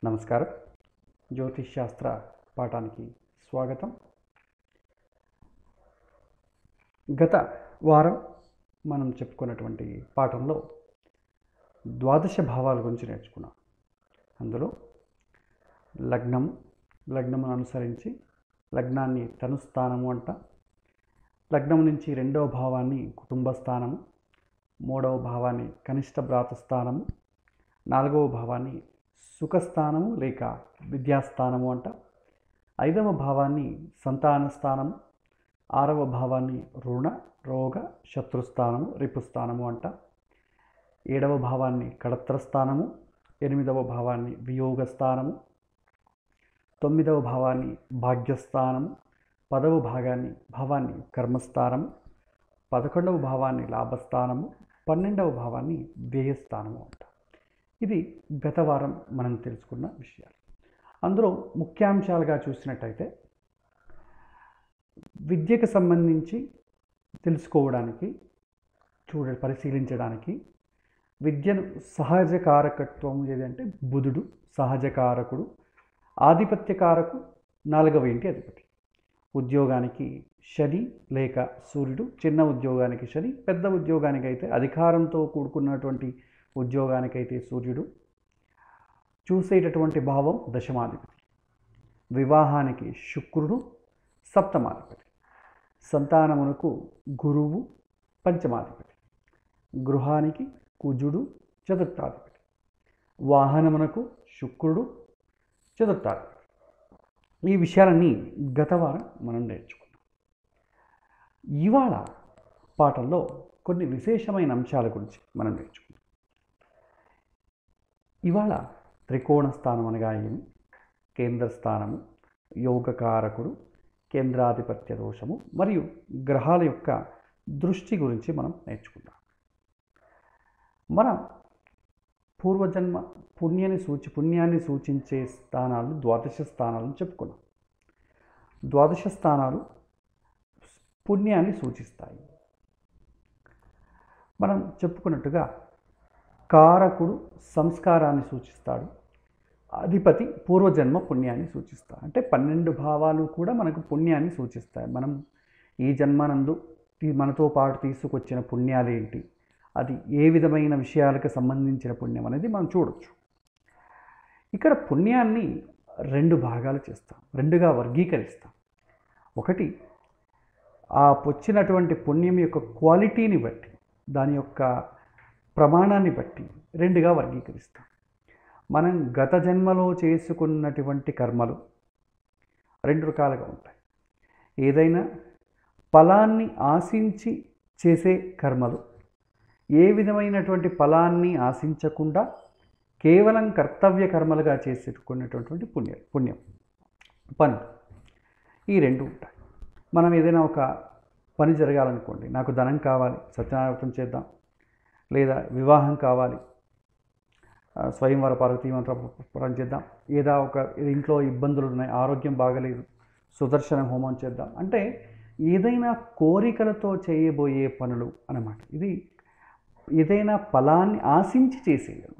నమస్కారం జ్యోతిష్ శాస్త్ర పాఠానికి స్వాగతం గత వారం మనం చెప్పుకున్నటువంటి పాఠంలో ద్వాదశ భావాల గురించి నేర్చుకున్నాం అందులో లగ్నం లగ్నమును అనుసరించి లగ్నాన్ని తనుస్థానము అంట లగ్నం నుంచి రెండవ భావాన్ని కుటుంబ స్థానము మూడవ భావాన్ని కనిష్ట భ్రాత స్థానము నాలుగవ భావాన్ని సుఖస్థానము లేక విద్యాస్థానము అంట ఐదవ భావాన్ని సంతాన స్థానము ఆరవ భావాన్ని రుణ రోగ శత్రుస్థానము రిపుస్థానము అంట ఏడవ భావాన్ని కడత్ర స్థానము ఎనిమిదవ భావాన్ని వియోగ స్థానము తొమ్మిదవ భావాన్ని భాగ్యస్థానము పదవ భాగాన్ని భావాన్ని కర్మస్థానము పదకొండవ భావాన్ని లాభస్థానము పన్నెండవ భావాన్ని వ్యయస్థానము అంట ఇది గత వారం మనం తెలుసుకున్న విషయాలు అందులో ముఖ్యాంశాలుగా చూసినట్టయితే విద్యకు సంబంధించి తెలుసుకోవడానికి చూడ పరిశీలించడానికి విద్యను సహజ కారకత్వం ఏదంటే బుధుడు సహజ కారకుడు ఆధిపత్యకారకు నాలుగవ ఇంటి అధిపతి ఉద్యోగానికి శని లేక సూర్యుడు చిన్న ఉద్యోగానికి శని పెద్ద ఉద్యోగానికి అయితే అధికారంతో కూడుకున్నటువంటి ఉద్యోగానికైతే సూర్యుడు చూసేటటువంటి భావం దశమాధిపతి వివాహానికి శుక్రుడు సప్తమాధిపతి సంతానమునకు గురువు పంచమాధిపతి గృహానికి కుజుడు చతుర్థాధిపతి వాహనమునకు శుక్రుడు చతుర్థాధిపతి ఈ విషయాలన్నీ గత వారం మనం నేర్చుకున్నాం ఇవాళ పాఠంలో కొన్ని విశేషమైన అంశాల గురించి మనం నేర్చుకున్నాం ఇవాళ త్రికోణ స్థానం అనగా ఏమి కేంద్ర స్థానము యోగకారకుడు కేంద్రాధిపత్య దోషము మరియు గ్రహాల యొక్క దృష్టి గురించి మనం నేర్చుకుందాం మన పూర్వజన్మ పుణ్యాన్ని సూచి పుణ్యాన్ని సూచించే స్థానాలు ద్వాదశ స్థానాలను చెప్పుకున్నాం ద్వాదశ స్థానాలు పుణ్యాన్ని సూచిస్తాయి మనం చెప్పుకున్నట్టుగా కారకుడు సంస్కారాన్ని సూచిస్తాడు అధిపతి పూర్వజన్మ పుణ్యాన్ని సూచిస్తాడు అంటే పన్నెండు భావాలు కూడా మనకు పుణ్యాన్ని సూచిస్తాయి మనం ఈ జన్మనందు ఈ మనతో పాటు తీసుకొచ్చిన పుణ్యాలు ఏంటి అది ఏ విధమైన విషయాలకు సంబంధించిన పుణ్యం అనేది మనం చూడొచ్చు ఇక్కడ పుణ్యాన్ని రెండు భాగాలు చేస్తాం రెండుగా వర్గీకరిస్తాం ఒకటి ఆ వచ్చినటువంటి పుణ్యం యొక్క క్వాలిటీని బట్టి దాని యొక్క ప్రమాణాన్ని బట్టి రెండుగా వర్గీకరిస్తాం మనం గత జన్మలో చేసుకున్నటువంటి కర్మలు రెండు రకాలుగా ఉంటాయి ఏదైనా ఫలాన్ని ఆశించి చేసే కర్మలు ఏ విధమైనటువంటి ఫలాన్ని ఆశించకుండా కేవలం కర్తవ్య కర్మలుగా చేసుకున్నటువంటి పుణ్యం పుణ్యం పనులు ఈ రెండు ఉంటాయి మనం ఏదైనా ఒక పని జరగాలనుకోండి నాకు ధనం కావాలి సత్యనారాయణ చేద్దాం లేదా వివాహం కావాలి స్వయంవర పార్వతీ మంత్రం చేద్దాం ఏదా ఒక ఇంట్లో ఇబ్బందులు ఉన్నాయి ఆరోగ్యం బాగలేదు సుదర్శన హోమం చేద్దాం అంటే ఏదైనా కోరికలతో చేయబోయే పనులు అన్నమాట ఇది ఏదైనా ఫలాన్ని ఆశించి చేసేవి అనమాట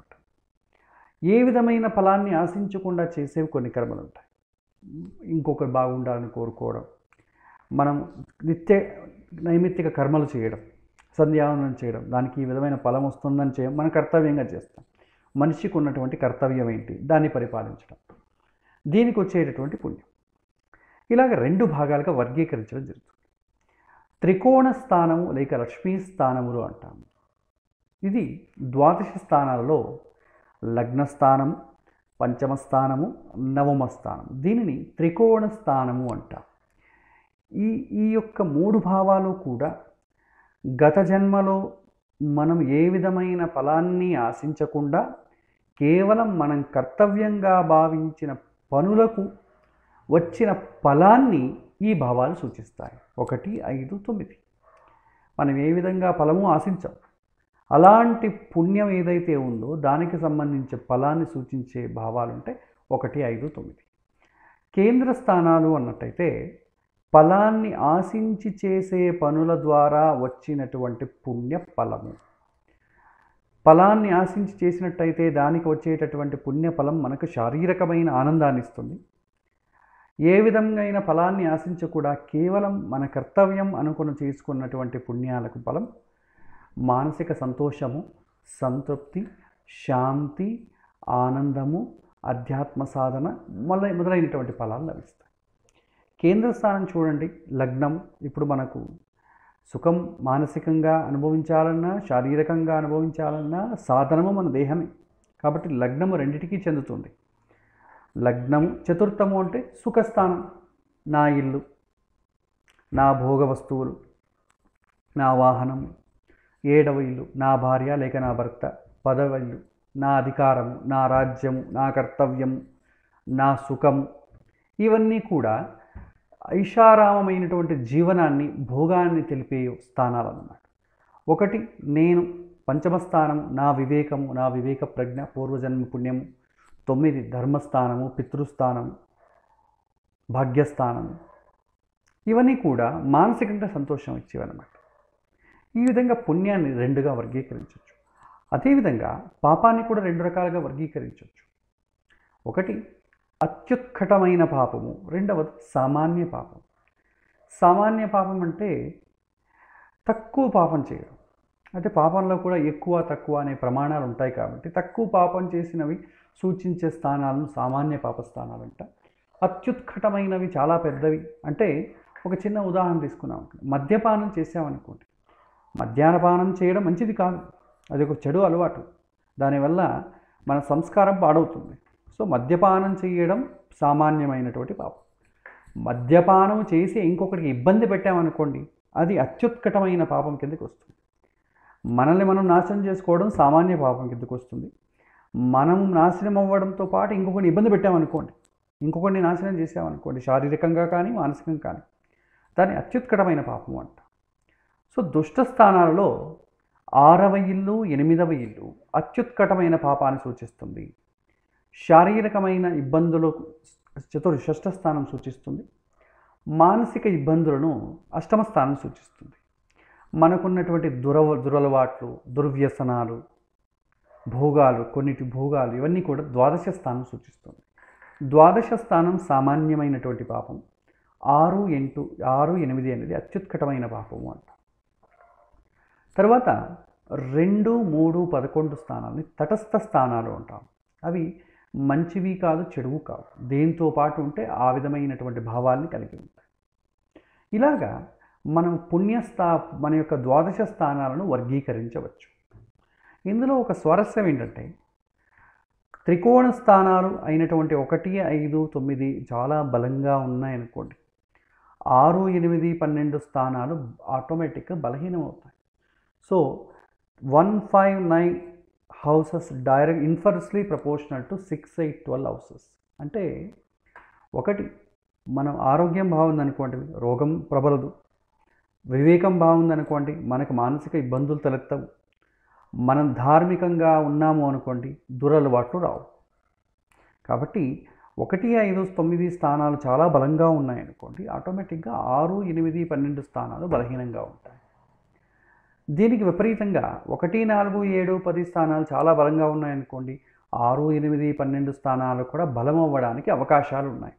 ఏ విధమైన ఫలాన్ని ఆశించకుండా చేసేవి కొన్ని కర్మలు ఉంటాయి ఇంకొకరు బాగుండాలని కోరుకోవడం మనం నిత్య నైమిత్తిక కర్మలు చేయడం సంధ్యావనం చేయడం దానికి ఈ విధమైన ఫలం వస్తుందని చేయ మన కర్తవ్యంగా చేస్తాం మనిషికి ఉన్నటువంటి కర్తవ్యం ఏంటి దాన్ని పరిపాలించడం దీనికి వచ్చేటటువంటి పుణ్యం ఇలాగ రెండు భాగాలుగా వర్గీకరించడం జరుగుతుంది త్రికోణ స్థానము లేక లక్ష్మీ స్థానములు అంటాము ఇది ద్వాదశ స్థానాలలో లగ్న స్థానము పంచమ స్థానము నవమ స్థానము దీనిని త్రికోణ స్థానము అంటాం ఈ ఈ యొక్క మూడు భావాలు కూడా గత జన్మలో మనం ఏ విధమైన ఫలాన్ని ఆశించకుండా కేవలం మనం కర్తవ్యంగా భావించిన పనులకు వచ్చిన ఫలాన్ని ఈ భావాలు సూచిస్తాయి ఒకటి ఐదు తొమ్మిది మనం ఏ విధంగా ఫలము ఆశించాం అలాంటి పుణ్యం ఏదైతే ఉందో దానికి సంబంధించి ఫలాన్ని సూచించే భావాలు ఉంటాయి ఒకటి ఐదు తొమ్మిది కేంద్ర స్థానాలు అన్నట్టయితే ఫలాన్ని ఆశించి చేసే పనుల ద్వారా వచ్చినటువంటి పుణ్య ఫలము ఫలాన్ని ఆశించి చేసినట్టయితే దానికి వచ్చేటటువంటి పుణ్యఫలం మనకు శారీరకమైన ఆనందాన్ని ఇస్తుంది ఏ విధంగా ఫలాన్ని ఆశించకుండా కేవలం మన కర్తవ్యం అనుకుని చేసుకున్నటువంటి పుణ్యాలకు ఫలం మానసిక సంతోషము సంతృప్తి శాంతి ఆనందము అధ్యాత్మ సాధన మొదలై మొదలైనటువంటి ఫలాలు లభిస్తాయి కేంద్ర స్థానం చూడండి లగ్నం ఇప్పుడు మనకు సుఖం మానసికంగా అనుభవించాలన్నా శారీరకంగా అనుభవించాలన్నా సాధనము మన దేహమే కాబట్టి లగ్నము రెండిటికీ చెందుతుంది లగ్నము చతుర్థము అంటే సుఖస్థానం నా ఇల్లు నా భోగ వస్తువులు నా వాహనము ఏడవ ఇల్లు నా భార్య లేక నా భర్త పదవ ఇల్లు నా అధికారము నా రాజ్యము నా కర్తవ్యము నా సుఖము ఇవన్నీ కూడా ఐషారామమైనటువంటి జీవనాన్ని భోగాన్ని తెలిపే స్థానాలు అన్నమాట ఒకటి నేను పంచమ స్థానం నా వివేకము నా వివేక ప్రజ్ఞ పూర్వజన్మ పుణ్యము తొమ్మిది ధర్మస్థానము పితృస్థానము భాగ్యస్థానము ఇవన్నీ కూడా మానసికంగా సంతోషం ఇచ్చేవన్నమాట ఈ విధంగా పుణ్యాన్ని రెండుగా వర్గీకరించవచ్చు అదేవిధంగా పాపాన్ని కూడా రెండు రకాలుగా వర్గీకరించవచ్చు ఒకటి అత్యుత్కటమైన పాపము రెండవది సామాన్య పాపం సామాన్య పాపం అంటే తక్కువ పాపం చేయడం అంటే పాపంలో కూడా ఎక్కువ తక్కువ అనే ప్రమాణాలు ఉంటాయి కాబట్టి తక్కువ పాపం చేసినవి సూచించే స్థానాలను సామాన్య పాప స్థానాలు అంట అత్యుత్కటమైనవి చాలా పెద్దవి అంటే ఒక చిన్న ఉదాహరణ తీసుకున్నాం మద్యపానం చేసామనుకోండి మద్యానపానం చేయడం మంచిది కాదు అది ఒక చెడు అలవాటు దానివల్ల మన సంస్కారం పాడవుతుంది సో మద్యపానం చేయడం సామాన్యమైనటువంటి పాపం మద్యపానం చేసి ఇంకొకరికి ఇబ్బంది పెట్టామనుకోండి అది అత్యుత్కటమైన పాపం కిందకి వస్తుంది మనల్ని మనం నాశనం చేసుకోవడం సామాన్య పాపం కిందకి వస్తుంది మనం నాశనం అవ్వడంతో పాటు ఇంకొకరిని ఇబ్బంది పెట్టామనుకోండి ఇంకొకరిని నాశనం చేసామనుకోండి శారీరకంగా కానీ మానసికంగా కానీ దాన్ని అత్యుత్కటమైన పాపం అంట సో దుష్ట స్థానాలలో ఆరవ ఇల్లు ఎనిమిదవ ఇల్లు అత్యుత్కటమైన పాపాన్ని సూచిస్తుంది శారీరకమైన ఇబ్బందులు చతుర్ షష్ఠ స్థానం సూచిస్తుంది మానసిక ఇబ్బందులను అష్టమ స్థానం సూచిస్తుంది మనకున్నటువంటి దురవ దురలవాట్లు దుర్వ్యసనాలు భోగాలు కొన్నిటి భోగాలు ఇవన్నీ కూడా ద్వాదశ స్థానం సూచిస్తుంది ద్వాదశ స్థానం సామాన్యమైనటువంటి పాపం ఆరు ఎంటు ఆరు ఎనిమిది అనేది అత్యుత్కటమైన పాపము అంట తర్వాత రెండు మూడు పదకొండు స్థానాలని తటస్థ స్థానాలు అంటాం అవి మంచివి కాదు చెడువు కాదు దేంతో పాటు ఉంటే ఆ విధమైనటువంటి భావాల్ని కలిగి ఉంటాయి ఇలాగా మనం పుణ్యస్థా మన యొక్క ద్వాదశ స్థానాలను వర్గీకరించవచ్చు ఇందులో ఒక స్వారస్యం ఏంటంటే త్రికోణ స్థానాలు అయినటువంటి ఒకటి ఐదు తొమ్మిది చాలా బలంగా ఉన్నాయనుకోండి ఆరు ఎనిమిది పన్నెండు స్థానాలు ఆటోమేటిక్గా బలహీనమవుతాయి so one five nine houses direct inversely proportional to six eight twelve houses అంటే ఒకటి మనం ఆరోగ్యం బాగుందనుకోండి రోగం ప్రబలదు వివేకం బాగుందనుకోండి మనకు మానసిక ఇబ్బందులు తలెత్తవు మనం ధార్మికంగా ఉన్నాము అనుకోండి దురలవాట్లు రావు కాబట్టి ఒకటి ఐదు తొమ్మిది స్థానాలు చాలా బలంగా ఉన్నాయనుకోండి ఆటోమేటిక్గా ఆరు ఎనిమిది పన్నెండు స్థానాలు బలహీనంగా ఉంటాయి దీనికి విపరీతంగా ఒకటి నాలుగు ఏడు పది స్థానాలు చాలా బలంగా ఉన్నాయనుకోండి ఆరు ఎనిమిది పన్నెండు స్థానాలు కూడా బలం అవ్వడానికి అవకాశాలు ఉన్నాయి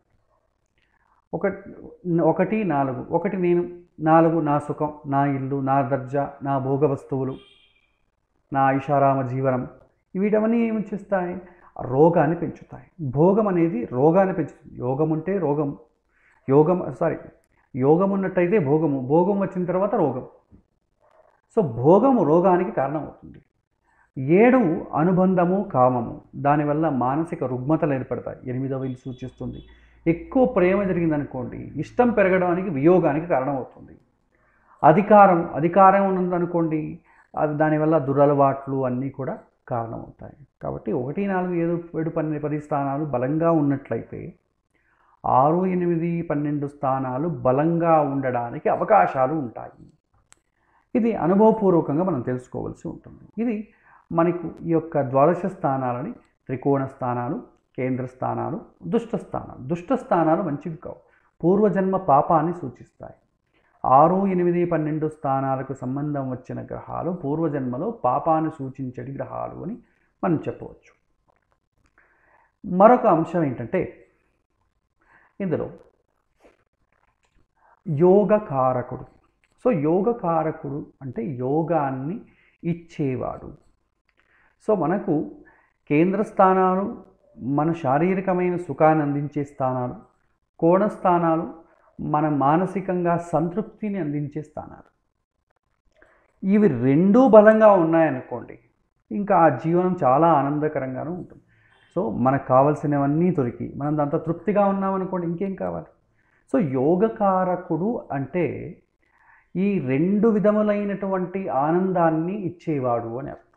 ఒక ఒకటి నాలుగు ఒకటి నేను నాలుగు నా సుఖం నా ఇల్లు నా దర్జా నా భోగ వస్తువులు నా ఐషారామ జీవనం వీటవన్నీ ఏమి చేస్తాయి రోగాన్ని పెంచుతాయి భోగం అనేది రోగాన్ని పెంచుతుంది యోగం ఉంటే రోగం యోగం సారీ యోగం ఉన్నట్టయితే భోగము భోగం వచ్చిన తర్వాత రోగం సో భోగము రోగానికి కారణమవుతుంది ఏడు అనుబంధము కామము దానివల్ల మానసిక రుగ్మతలు ఏర్పడతాయి ఎనిమిదవ ఇల్లు సూచిస్తుంది ఎక్కువ ప్రేమ జరిగిందనుకోండి ఇష్టం పెరగడానికి వియోగానికి కారణమవుతుంది అధికారం అధికారం ఉన్నదనుకోండి అది దానివల్ల దురలవాట్లు అన్నీ కూడా కారణమవుతాయి కాబట్టి ఒకటి నాలుగు ఏడు ఏడు పన్నెండు పది స్థానాలు బలంగా ఉన్నట్లయితే ఆరు ఎనిమిది పన్నెండు స్థానాలు బలంగా ఉండడానికి అవకాశాలు ఉంటాయి ఇది అనుభవపూర్వకంగా మనం తెలుసుకోవాల్సి ఉంటుంది ఇది మనకు ఈ యొక్క ద్వాదశ స్థానాలని త్రికోణ స్థానాలు కేంద్ర స్థానాలు దుష్ట స్థానాలు దుష్ట స్థానాలు మంచివి కావు పూర్వజన్మ పాపాన్ని సూచిస్తాయి ఆరు ఎనిమిది పన్నెండు స్థానాలకు సంబంధం వచ్చిన గ్రహాలు పూర్వజన్మలో పాపాన్ని సూచించడి గ్రహాలు అని మనం చెప్పవచ్చు మరొక అంశం ఏంటంటే ఇందులో యోగకారకుడు సో యోగకారకుడు అంటే యోగాన్ని ఇచ్చేవాడు సో మనకు కేంద్ర స్థానాలు మన శారీరకమైన సుఖాన్ని అందించే స్థానాలు కోణ స్థానాలు మన మానసికంగా సంతృప్తిని అందించే స్థానాలు ఇవి రెండూ బలంగా ఉన్నాయనుకోండి ఇంకా ఆ జీవనం చాలా ఆనందకరంగానూ ఉంటుంది సో మనకు కావలసినవన్నీ దొరికి మనం దాంతో తృప్తిగా ఉన్నామనుకోండి ఇంకేం కావాలి సో యోగకారకుడు అంటే ఈ రెండు విధములైనటువంటి ఆనందాన్ని ఇచ్చేవాడు అని అర్థం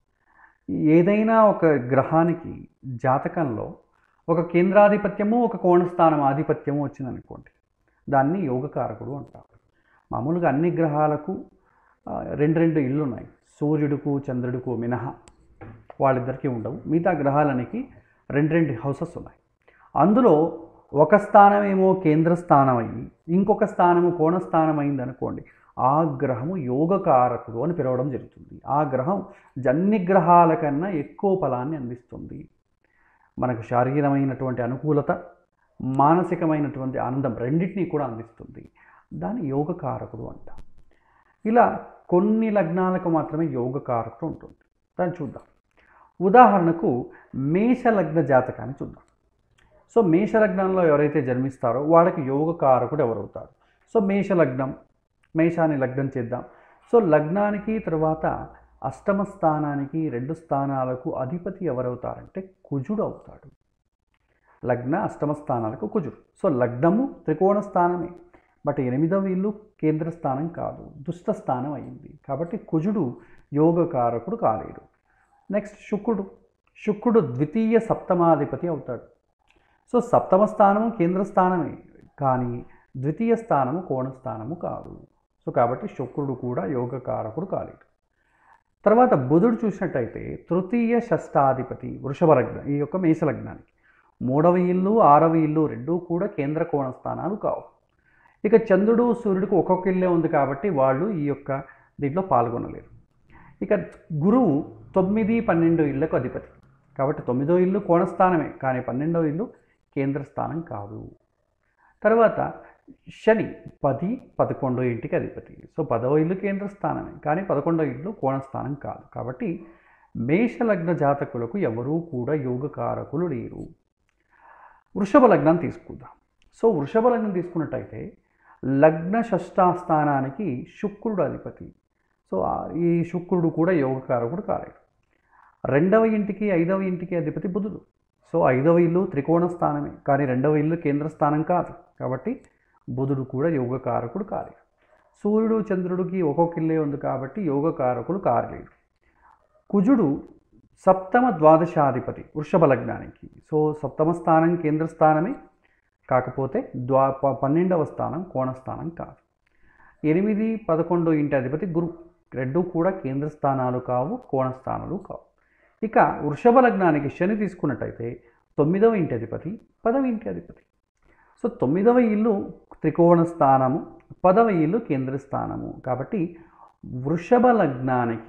ఏదైనా ఒక గ్రహానికి జాతకంలో ఒక కేంద్రాధిపత్యము ఒక కోణస్థానం ఆధిపత్యము వచ్చిందనుకోండి దాన్ని యోగకారకుడు అంటారు మామూలుగా అన్ని గ్రహాలకు ఆ, రెండు రెండు ఇళ్ళు ఉన్నాయి సూర్యుడుకు చంద్రుడుకు మినహా వాళ్ళిద్దరికీ ఉండవు మిగతా గ్రహాలనికి రెండు రెండు హౌసెస్ ఉన్నాయి అందులో ఒక స్థానం ఏమో కేంద్ర స్థానం అయ్యి ఇంకొక స్థానము కోణస్థానం అయింది అనుకోండి ఆ గ్రహము యోగకారకుడు అని పిలవడం జరుగుతుంది ఆ గ్రహం జన్ని గ్రహాల కన్నా ఎక్కువ ఫలాన్ని అందిస్తుంది మనకు శారీరమైనటువంటి అనుకూలత మానసికమైనటువంటి ఆనందం రెండింటినీ కూడా అందిస్తుంది దాన్ని యోగకారకుడు అంటాం ఇలా కొన్ని లగ్నాలకు మాత్రమే యోగకారకుడు ఉంటుంది దాన్ని చూద్దాం ఉదాహరణకు మేషలగ్న జాతకాన్ని చూద్దాం సో మేషలగ్నంలో ఎవరైతే జన్మిస్తారో వాళ్ళకి యోగకారకుడు ఎవరవుతారు సో మేషలగ్నం మేషాన్ని లగ్నం చేద్దాం సో లగ్నానికి తర్వాత అష్టమ స్థానానికి రెండు స్థానాలకు అధిపతి ఎవరవుతారంటే కుజుడు అవుతాడు లగ్న అష్టమ స్థానాలకు కుజుడు సో లగ్నము త్రికోణ స్థానమే బట్ ఎనిమిదవ ఇల్లు కేంద్ర స్థానం కాదు దుష్ట స్థానం అయింది కాబట్టి కుజుడు యోగకారకుడు కాలేడు నెక్స్ట్ శుక్రుడు శుక్రుడు ద్వితీయ సప్తమాధిపతి అవుతాడు సో సప్తమ స్థానము కేంద్ర స్థానమే కానీ ద్వితీయ స్థానము కోణ స్థానము కాదు సో కాబట్టి శుక్రుడు కూడా యోగకారకుడు కాలేడు తర్వాత బుధుడు చూసినట్టయితే తృతీయ షష్టాధిపతి వృషభ లగ్నం ఈ యొక్క మేషలగ్నానికి మూడవ ఇల్లు ఆరవ ఇల్లు రెండూ కూడా కేంద్ర కోణ స్థానాలు కావు ఇక చంద్రుడు సూర్యుడికి ఒక్కొక్క ఇల్లే ఉంది కాబట్టి వాళ్ళు ఈ యొక్క దీంట్లో పాల్గొనలేరు ఇక గురువు తొమ్మిది పన్నెండు ఇళ్లకు అధిపతి కాబట్టి తొమ్మిదో ఇల్లు కోణస్థానమే కానీ పన్నెండో ఇల్లు కేంద్ర స్థానం కాదు తర్వాత శని పది పదకొండో ఇంటికి అధిపతి సో పదవ ఇల్లు కేంద్ర స్థానమే కానీ పదకొండో ఇల్లు కోణస్థానం కాదు కాబట్టి మేషలగ్న జాతకులకు ఎవరూ కూడా యోగకారకులు లేరు వృషభ లగ్నం తీసుకుందాం సో వృషభ లగ్నం తీసుకున్నట్టయితే లగ్న షష్టాస్థానానికి శుక్రుడు అధిపతి సో ఆ- ఈ శుక్రుడు కూడా యోగకారకుడు కాలేడు రెండవ ఇంటికి ఐదవ ఇంటికి అధిపతి బుధుడు సో ఐదవ ఇల్లు త్రికోణ స్థానమే కానీ రెండవ ఇల్లు కేంద్ర స్థానం కాదు కాబట్టి బుధుడు కూడా యోగకారకుడు కాలేడు సూర్యుడు చంద్రుడికి ఒక్కొక్క ఇల్లే ఉంది కాబట్టి యోగకారకుడు కాలేడు కుజుడు సప్తమ ద్వాదశాధిపతి వృషభ లగ్నానికి సో సప్తమ స్థానం కేంద్ర స్థానమే కాకపోతే ద్వా ప- పన్నెండవ స్థానం కోణస్థానం కాదు ఎనిమిది పదకొండో ఇంటి అధిపతి గురు రెండు కూడా కేంద్ర స్థానాలు కావు కోణ స్థానాలు కావు ఇక వృషభ లగ్నానికి శని తీసుకున్నట్టయితే తొమ్మిదవ ఇంటి అధిపతి పదవ ఇంటి అధిపతి సో తొమ్మిదవ ఇల్లు త్రికోణ స్థానము పదవ ఇల్లు కేంద్ర స్థానము కాబట్టి వృషభ లగ్నానికి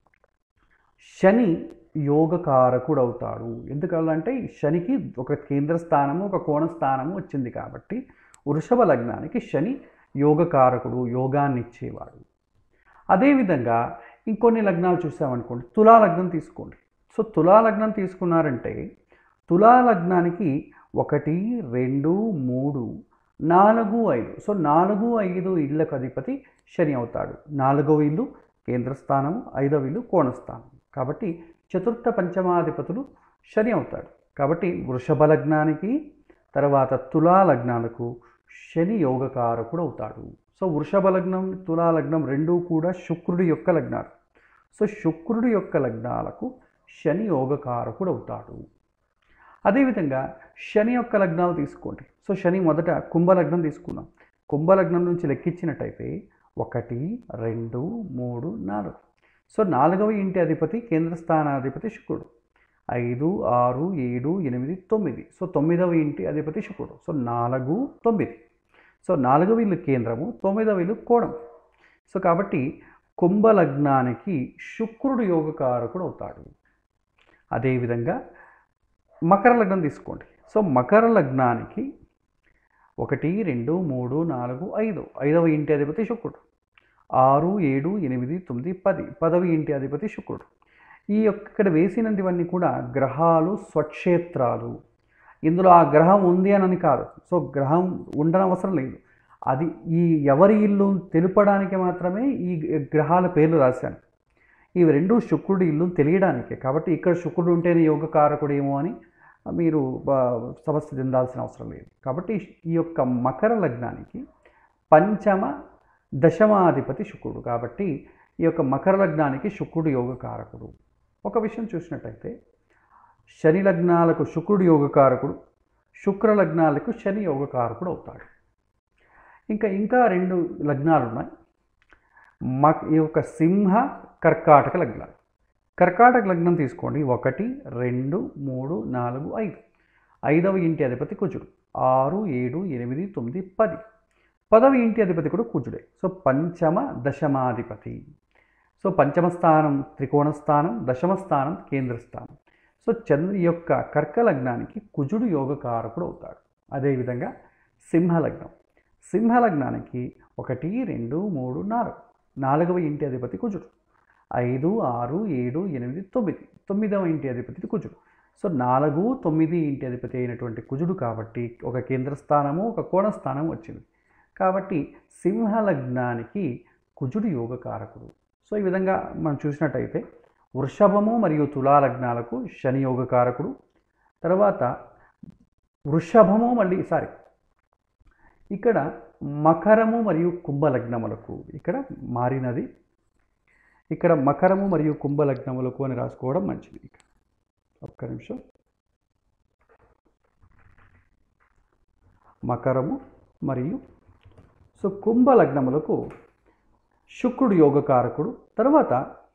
శని యోగకారకుడు అవుతాడు ఎందుకంటే శనికి ఒక కేంద్ర స్థానము ఒక కోణ స్థానము వచ్చింది కాబట్టి వృషభ లగ్నానికి శని యోగకారకుడు యోగాన్ని ఇచ్చేవాడు అదేవిధంగా ఇంకొన్ని లగ్నాలు చూసామనుకోండి తులా లగ్నం తీసుకోండి సో తులా లగ్నం తీసుకున్నారంటే తులా లగ్నానికి ఒకటి రెండు మూడు నాలుగు ఐదు సో నాలుగు ఐదు ఇళ్ళకు అధిపతి శని అవుతాడు నాలుగవ ఇల్లు కేంద్ర స్థానము ఐదవ ఇల్లు కోణస్థానం కాబట్టి చతుర్థ పంచమాధిపతులు శని అవుతాడు కాబట్టి వృషభ లగ్నానికి తర్వాత తులా లగ్నాలకు శని యోగకారకుడు అవుతాడు సో వృషభ లగ్నం తులా లగ్నం రెండూ కూడా శుక్రుడి యొక్క లగ్నాలు సో శుక్రుడి యొక్క లగ్నాలకు శని యోగకారకుడు అవుతాడు అదేవిధంగా శని యొక్క లగ్నాలు తీసుకోండి సో శని మొదట కుంభలగ్నం తీసుకున్నాం కుంభలగ్నం నుంచి లెక్కించినట్టయితే ఒకటి రెండు మూడు నాలుగు సో నాలుగవ ఇంటి అధిపతి కేంద్ర స్థానాధిపతి శుక్రుడు ఐదు ఆరు ఏడు ఎనిమిది తొమ్మిది సో తొమ్మిదవ ఇంటి అధిపతి శుక్రుడు సో నాలుగు తొమ్మిది సో నాలుగవ ఇల్లు కేంద్రము తొమ్మిదవ ఇల్లు కోణం సో కాబట్టి కుంభ లగ్నానికి శుక్రుడు యోగకారకుడు అవుతాడు అదేవిధంగా మకర లగ్నం తీసుకోండి సో మకర లగ్నానికి ఒకటి రెండు మూడు నాలుగు ఐదు ఐదవ ఇంటి అధిపతి శుక్రుడు ఆరు ఏడు ఎనిమిది తొమ్మిది పది పదవ ఇంటి అధిపతి శుక్రుడు ఈ యొక్క ఇక్కడ వేసినటివన్నీ కూడా గ్రహాలు స్వక్షేత్రాలు ఇందులో ఆ గ్రహం ఉంది అని కాదు సో గ్రహం ఉండనవసరం లేదు అది ఈ ఎవరి ఇల్లు తెలుపడానికి మాత్రమే ఈ గ్రహాల పేర్లు రాశాను ఇవి రెండు శుక్రుడి ఇల్లు తెలియడానికే కాబట్టి ఇక్కడ శుక్రుడు ఉంటేనే యోగకారకుడేమో అని మీరు బ- సమస్య చెందాల్సిన అవసరం లేదు కాబట్టి ఈ యొక్క మకర లగ్నానికి పంచమ దశమాధిపతి శుక్రుడు కాబట్టి ఈ యొక్క మకర లగ్నానికి శుక్రుడు యోగకారకుడు ఒక విషయం చూసినట్టయితే శని లగ్నాలకు శుక్రుడు యోగకారకుడు శుక్ర లగ్నాలకు శని యోగకారకుడు అవుతాడు ఇంకా ఇంకా రెండు లగ్నాలు ఉన్నాయి మ ఈ యొక్క సింహ కర్కాటక లగ్నాలు కర్కాటక లగ్నం తీసుకోండి ఒకటి రెండు మూడు నాలుగు ఐదు ఐదవ ఇంటి అధిపతి కుజుడు ఆరు ఏడు ఎనిమిది తొమ్మిది పది పదవ ఇంటి అధిపతి కూడా కుజుడే సో పంచమ దశమాధిపతి సో పంచమ స్థానం త్రికోణ స్థానం దశమ స్థానం కేంద్ర స్థానం సో చంద్రు యొక్క కర్క లగ్నానికి కుజుడు యోగకారకుడు అవుతాడు అదేవిధంగా సింహ లగ్నం సింహ లగ్నానికి ఒకటి రెండు మూడు నాలుగు నాలుగవ ఇంటి అధిపతి కుజుడు ఐదు ఆరు ఏడు ఎనిమిది తొమ్మిది తొమ్మిదవ ఇంటి అధిపతి కుజుడు సో నాలుగు తొమ్మిది ఇంటి అధిపతి అయినటువంటి కుజుడు కాబట్టి ఒక కేంద్ర స్థానము ఒక కోణ స్థానం వచ్చింది కాబట్టి సింహ లగ్నానికి కుజుడు యోగకారకుడు సో ఈ విధంగా మనం చూసినట్టయితే వృషభము మరియు తులా లగ్నాలకు శని యోగకారకుడు తర్వాత వృషభము మళ్ళీ సారీ ఇక్కడ మకరము మరియు కుంభ లగ్నములకు ఇక్కడ మారినది ఇక్కడ మకరము మరియు కుంభ లగ్నములకు అని రాసుకోవడం మంచిది ఇక్కడ ఒక్క నిమిషం మకరము మరియు సో కుంభ లగ్నములకు శుక్రుడు యోగకారకుడు తర్వాత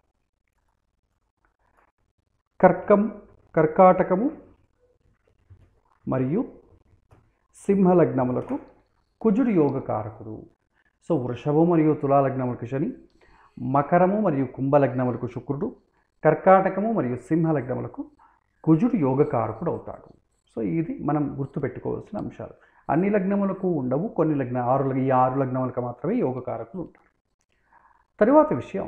కర్కం కర్కాటకము మరియు సింహ లగ్నములకు కుజుడు యోగకారకుడు సో వృషభము మరియు తులా లగ్నములకు శని మకరము మరియు కుంభ లగ్నములకు శుక్రుడు కర్కాటకము మరియు సింహ లగ్నములకు కుజుడు యోగకారకుడు అవుతాడు సో ఇది మనం గుర్తుపెట్టుకోవాల్సిన అంశాలు అన్ని లగ్నములకు ఉండవు కొన్ని లగ్న ఆరు లగ్- ఈ ఆరు లగ్నములకు మాత్రమే యోగకారకులు ఉంటారు తరువాత విషయం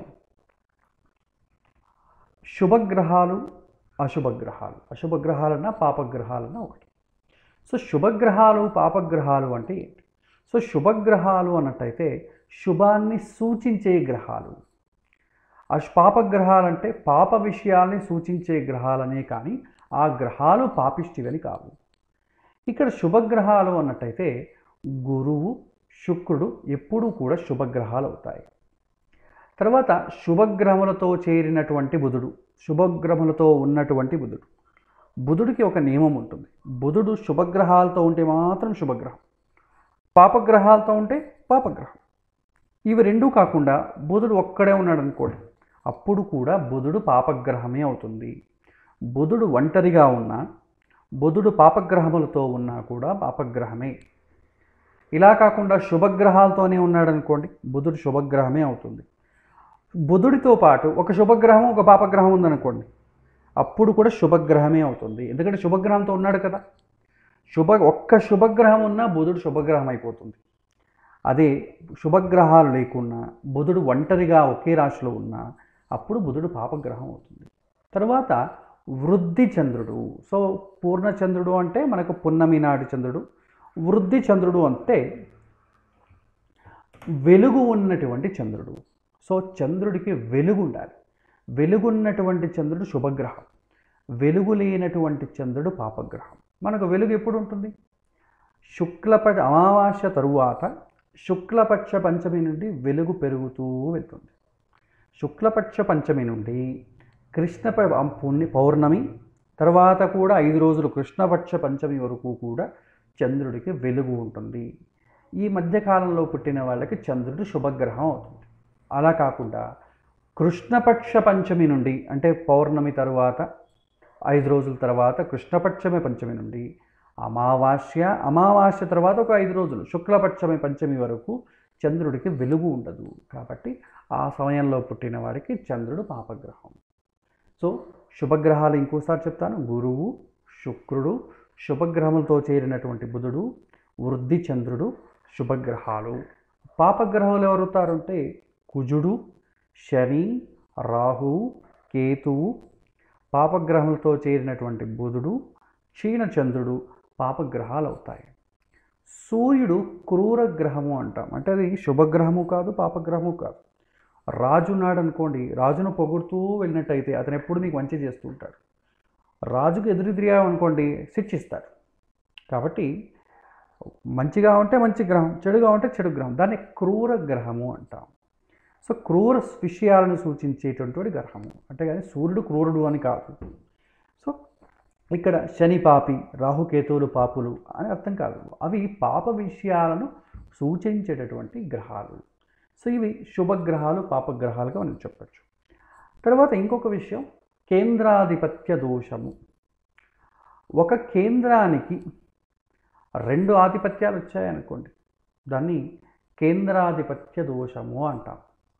శుభగ్రహాలు అశుభగ్రహాలు అశుభగ్రహాలన్నా పాపగ్రహాలన్నా ఒకటి సో శుభగ్రహాలు పాపగ్రహాలు అంటే ఏంటి సో శుభగ్రహాలు అన్నట్టయితే శుభాన్ని సూచించే గ్రహాలు అశ్ పాపగ్రహాలు అంటే పాప విషయాల్ని సూచించే గ్రహాలనే కానీ ఆ గ్రహాలు పాపిష్టివని కావు ఇక్కడ శుభగ్రహాలు అన్నట్టయితే గురువు శుక్రుడు ఎప్పుడూ కూడా శుభగ్రహాలు అవుతాయి తర్వాత శుభగ్రహములతో చేరినటువంటి బుధుడు శుభగ్రహములతో ఉన్నటువంటి బుధుడు బుధుడికి ఒక నియమం ఉంటుంది బుధుడు శుభగ్రహాలతో ఉంటే మాత్రం శుభగ్రహం పాపగ్రహాలతో ఉంటే పాపగ్రహం ఇవి రెండూ కాకుండా బుధుడు ఒక్కడే ఉన్నాడు అనుకోండి అప్పుడు కూడా బుధుడు పాపగ్రహమే అవుతుంది బుధుడు ఒంటరిగా ఉన్నా బుధుడు పాపగ్రహములతో ఉన్నా కూడా పాపగ్రహమే ఇలా కాకుండా శుభగ్రహాలతోనే ఉన్నాడు అనుకోండి బుధుడు శుభగ్రహమే అవుతుంది బుధుడితో పాటు ఒక శుభగ్రహం ఒక పాపగ్రహం ఉందనుకోండి అప్పుడు కూడా శుభగ్రహమే అవుతుంది ఎందుకంటే శుభగ్రహంతో ఉన్నాడు కదా శుభ ఒక్క శుభగ్రహం ఉన్నా బుధుడు శుభగ్రహం అయిపోతుంది అదే శుభగ్రహాలు లేకున్నా బుధుడు ఒంటరిగా ఒకే రాశిలో ఉన్నా అప్పుడు బుధుడు పాపగ్రహం అవుతుంది తర్వాత వృద్ధి చంద్రుడు సో పూర్ణచంద్రుడు అంటే మనకు పున్నమి నాటి చంద్రుడు వృద్ధి చంద్రుడు అంటే వెలుగు ఉన్నటువంటి చంద్రుడు సో చంద్రుడికి వెలుగు ఉండాలి వెలుగున్నటువంటి చంద్రుడు శుభగ్రహం వెలుగు లేనటువంటి చంద్రుడు పాపగ్రహం మనకు వెలుగు ఎప్పుడు ఉంటుంది శుక్లపక్ష అమావాస్య తరువాత శుక్లపక్ష పంచమి నుండి వెలుగు పెరుగుతూ వెళ్తుంది శుక్లపక్ష పంచమి నుండి కృష్ణ ప- పుణ్య పౌర్ణమి తర్వాత కూడా ఐదు రోజులు కృష్ణపక్ష పంచమి వరకు కూడా చంద్రుడికి వెలుగు ఉంటుంది ఈ మధ్యకాలంలో పుట్టిన వాళ్ళకి చంద్రుడు శుభగ్రహం అవుతుంది అలా కాకుండా కృష్ణపక్ష పంచమి నుండి అంటే పౌర్ణమి తరువాత ఐదు రోజుల తర్వాత కృష్ణపక్షమి పంచమి నుండి అమావాస్య అమావాస్య తర్వాత ఒక ఐదు రోజులు శుక్లపక్షమి పంచమి వరకు చంద్రుడికి వెలుగు ఉండదు కాబట్టి ఆ సమయంలో పుట్టిన వాడికి చంద్రుడు పాపగ్రహం సో శుభగ్రహాలు ఇంకోసారి చెప్తాను గురువు శుక్రుడు శుభగ్రహములతో చేరినటువంటి బుధుడు వృద్ధి చంద్రుడు శుభగ్రహాలు పాపగ్రహాలు ఎవరుతారంటే కుజుడు శని రాహువు కేతువు పాపగ్రహములతో చేరినటువంటి బుధుడు క్షీణచంద్రుడు పాపగ్రహాలు అవుతాయి సూర్యుడు క్రూర గ్రహము అంటాం అంటే అది శుభగ్రహము కాదు పాపగ్రహము కాదు రాజు ఉన్నాడు అనుకోండి రాజును పొగుడుతూ వెళ్ళినట్టయితే అతను ఎప్పుడు మీకు మంచి చేస్తూ ఉంటాడు రాజుకు ఎదురుదిరిగామనుకోండి శిక్షిస్తాడు కాబట్టి మంచిగా ఉంటే మంచి గ్రహం చెడుగా ఉంటే చెడు గ్రహం దాన్ని క్రూర గ్రహము అంటాం సో క్రూర విషయాలను సూచించేటటువంటి గ్రహము అంటే కానీ సూర్యుడు క్రూరుడు అని కాదు సో ఇక్కడ శని పాపి రాహుకేతువులు పాపులు అని అర్థం కాదు అవి పాప విషయాలను సూచించేటటువంటి గ్రహాలు సో ఇవి శుభగ్రహాలు పాపగ్రహాలుగా మనం చెప్పచ్చు తర్వాత ఇంకొక విషయం కేంద్రాధిపత్య దోషము ఒక కేంద్రానికి రెండు ఆధిపత్యాలు వచ్చాయనుకోండి దాన్ని కేంద్రాధిపత్య దోషము అంటాం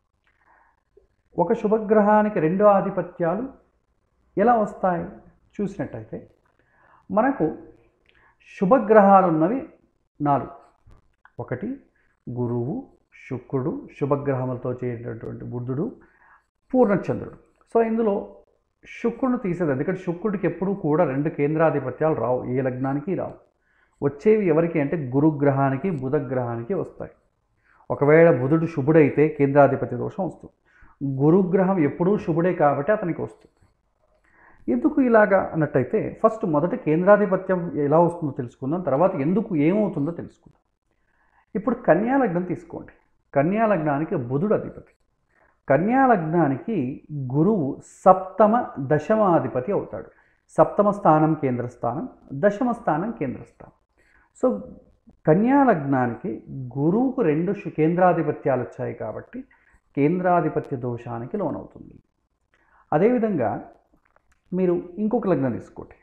ఒక శుభగ్రహానికి రెండు ఆధిపత్యాలు ఎలా వస్తాయి చూసినట్టయితే మనకు శుభగ్రహాలు ఉన్నవి నాలుగు ఒకటి గురువు శుక్రుడు శుభగ్రహములతో చేరినటువంటి బుద్ధుడు పూర్ణచంద్రుడు సో ఇందులో శుక్రుడు తీసేది ఎందుకంటే శుక్రుడికి ఎప్పుడూ కూడా రెండు కేంద్రాధిపత్యాలు రావు ఏ లగ్నానికి రావు వచ్చేవి ఎవరికి అంటే గురుగ్రహానికి బుధగ్రహానికి వస్తాయి ఒకవేళ బుధుడు శుభుడైతే కేంద్రాధిపత్య దోషం వస్తుంది గురుగ్రహం ఎప్పుడూ శుభుడే కాబట్టి అతనికి వస్తుంది ఎందుకు ఇలాగా అన్నట్టయితే ఫస్ట్ మొదట కేంద్రాధిపత్యం ఎలా వస్తుందో తెలుసుకుందాం తర్వాత ఎందుకు ఏమవుతుందో తెలుసుకుందాం ఇప్పుడు కన్యా లగ్నం తీసుకోండి కన్యా లగ్నానికి బుధుడు అధిపతి కన్యా లగ్నానికి గురువు సప్తమ దశమాధిపతి అవుతాడు సప్తమ స్థానం కేంద్ర స్థానం దశమ స్థానం కేంద్ర స్థానం సో కన్యా లగ్నానికి గురువుకు రెండు శు- కేంద్రాధిపత్యాలు వచ్చాయి కాబట్టి కేంద్రాధిపత్య దోషానికి లోనవుతుంది అదేవిధంగా మీరు ఇంకొక లగ్నం తీసుకోండి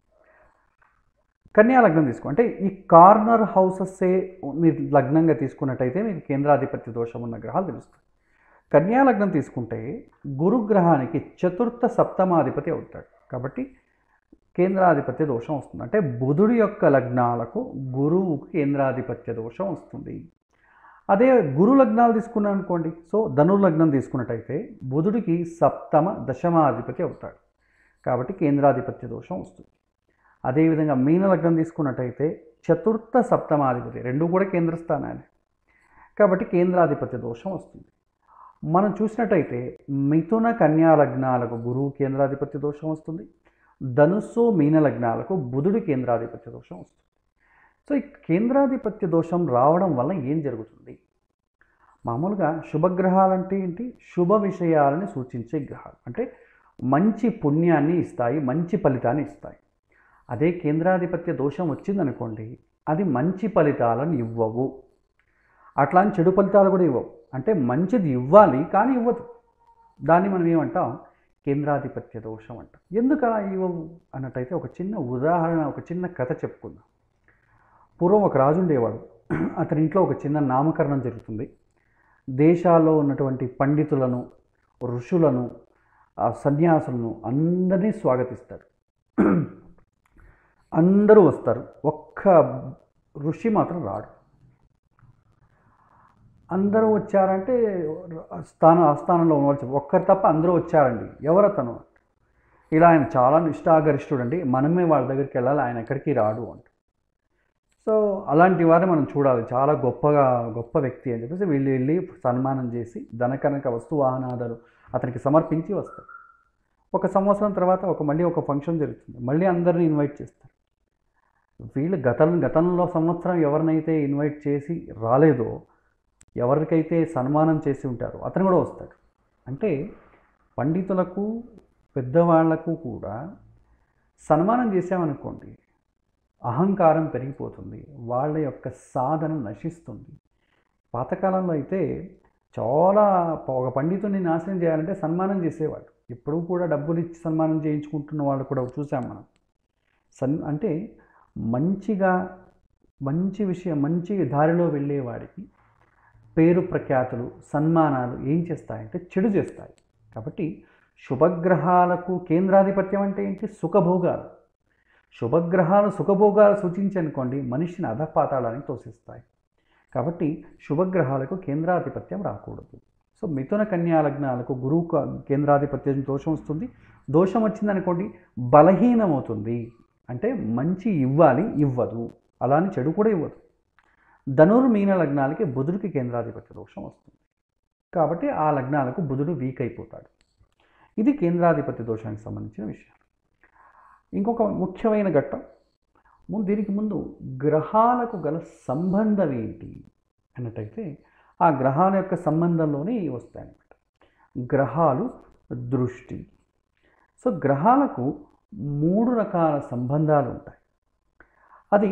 కన్యా లగ్నం తీసుకో అంటే ఈ కార్నర్ హౌసెస్సే మీరు లగ్నంగా తీసుకున్నట్టయితే మీకు కేంద్రాధిపత్య దోషం ఉన్న గ్రహాలు తెలుస్తాయి కన్యా లగ్నం తీసుకుంటే గురుగ్రహానికి చతుర్థ సప్తమాధిపతి అవుతాడు కాబట్టి కేంద్రాధిపత్య దోషం వస్తుంది అంటే బుధుడి యొక్క లగ్నాలకు గురువుకు కేంద్రాధిపత్య దోషం వస్తుంది అదే గురు లగ్నాలు తీసుకున్నాం అనుకోండి సో ధనుర్ లగ్నం తీసుకున్నట్టయితే బుధుడికి సప్తమ దశమాధిపతి అవుతాడు కాబట్టి కేంద్రాధిపత్య దోషం వస్తుంది అదేవిధంగా మీన లగ్నం తీసుకున్నట్టయితే చతుర్థ సప్తమాధిపతి రెండు కూడా కేంద్ర స్థానాలే కాబట్టి కేంద్రాధిపత్య దోషం వస్తుంది మనం చూసినట్టయితే మిథున కన్యా లగ్నాలకు గురువు కేంద్రాధిపత్య దోషం వస్తుంది ధనుస్సు మీన లగ్నాలకు బుధుడు కేంద్రాధిపత్య దోషం వస్తుంది సో ఈ కేంద్రాధిపత్య దోషం రావడం వల్ల ఏం జరుగుతుంది మామూలుగా శుభగ్రహాలంటే ఏంటి శుభ విషయాలని సూచించే గ్రహాలు అంటే మంచి పుణ్యాన్ని ఇస్తాయి మంచి ఫలితాన్ని ఇస్తాయి అదే కేంద్రాధిపత్య దోషం వచ్చిందనుకోండి అది మంచి ఫలితాలను ఇవ్వవు అట్లా అని చెడు ఫలితాలు కూడా ఇవ్వవు అంటే మంచిది ఇవ్వాలి కానీ ఇవ్వదు దాన్ని మనం ఏమంటాం కేంద్రాధిపత్య దోషం అంటాం ఎందుకు అలా ఇవ్వవు అన్నట్టయితే ఒక చిన్న ఉదాహరణ ఒక చిన్న కథ చెప్పుకుందాం పూర్వం ఒక రాజు ఉండేవాడు అతని ఇంట్లో ఒక చిన్న నామకరణం జరుగుతుంది దేశాల్లో ఉన్నటువంటి పండితులను ఋషులను ఆ సన్యాసులను అందరినీ స్వాగతిస్తాడు అందరూ వస్తారు ఒక్క ఋషి మాత్రం రాడు అందరూ వచ్చారంటే స్థానం ఆస్థానంలో ఉన్నవాళ్ళు చెప్పు ఒక్కరు తప్ప అందరూ వచ్చారండి ఎవరతను ఇలా ఆయన చాలా నిష్ఠాగరిష్ఠుడు అండి మనమే వాళ్ళ దగ్గరికి వెళ్ళాలి ఆయన ఎక్కడికి రాడు అంట సో అలాంటి వారిని మనం చూడాలి చాలా గొప్పగా గొప్ప వ్యక్తి అని చెప్పేసి వీళ్ళు వెళ్ళి సన్మానం చేసి ధనకనక వస్తు వాహనాదాలు అతనికి సమర్పించి వస్తారు ఒక సంవత్సరం తర్వాత ఒక మళ్ళీ ఒక ఫంక్షన్ జరుగుతుంది మళ్ళీ అందరిని ఇన్వైట్ చేస్తారు వీళ్ళు గతం గతంలో సంవత్సరం ఎవరినైతే ఇన్వైట్ చేసి రాలేదో ఎవరికైతే సన్మానం చేసి ఉంటారో అతను కూడా వస్తాడు అంటే పండితులకు పెద్దవాళ్లకు కూడా సన్మానం చేసామనుకోండి అహంకారం పెరిగిపోతుంది వాళ్ళ యొక్క సాధన నశిస్తుంది పాతకాలంలో అయితే చాలా ఒక పండితుడిని నాశనం చేయాలంటే సన్మానం చేసేవాడు ఎప్పుడూ కూడా డబ్బులు ఇచ్చి సన్మానం చేయించుకుంటున్న వాళ్ళు కూడా చూసాం మనం సన్ అంటే మంచిగా మంచి విషయం మంచి దారిలో వెళ్ళేవాడికి పేరు ప్రఖ్యాతులు సన్మానాలు ఏం చేస్తాయంటే చెడు చేస్తాయి కాబట్టి శుభగ్రహాలకు కేంద్రాధిపత్యం అంటే ఏంటి సుఖభోగాలు శుభగ్రహాలు సుఖభోగాలు సూచించనుకోండి మనిషిని అధపాతాళానికి తోసిస్తాయి కాబట్టి శుభగ్రహాలకు కేంద్రాధిపత్యం రాకూడదు సో మిథున కన్యా లగ్నాలకు గురువు క- కేంద్రాధిపత్యం దోషం వస్తుంది దోషం వచ్చిందనుకోండి బలహీనమవుతుంది అంటే మంచి ఇవ్వాలి ఇవ్వదు అలాని చెడు కూడా ఇవ్వదు ధనుర్మీన లగ్నాలకి బుధుడికి కేంద్రాధిపత్య దోషం వస్తుంది కాబట్టి ఆ లగ్నాలకు బుధుడు వీక్ అయిపోతాడు ఇది కేంద్రాధిపత్య దోషానికి సంబంధించిన విషయం ఇంకొక ముఖ్యమైన ఘట్టం ముందు దీనికి ముందు గ్రహాలకు గల సంబంధం ఏంటి అన్నట్టయితే ఆ గ్రహాల యొక్క సంబంధంలోనే ఇవి వస్తాయన్నమాట గ్రహాలు దృష్టి సో గ్రహాలకు మూడు రకాల సంబంధాలు ఉంటాయి అది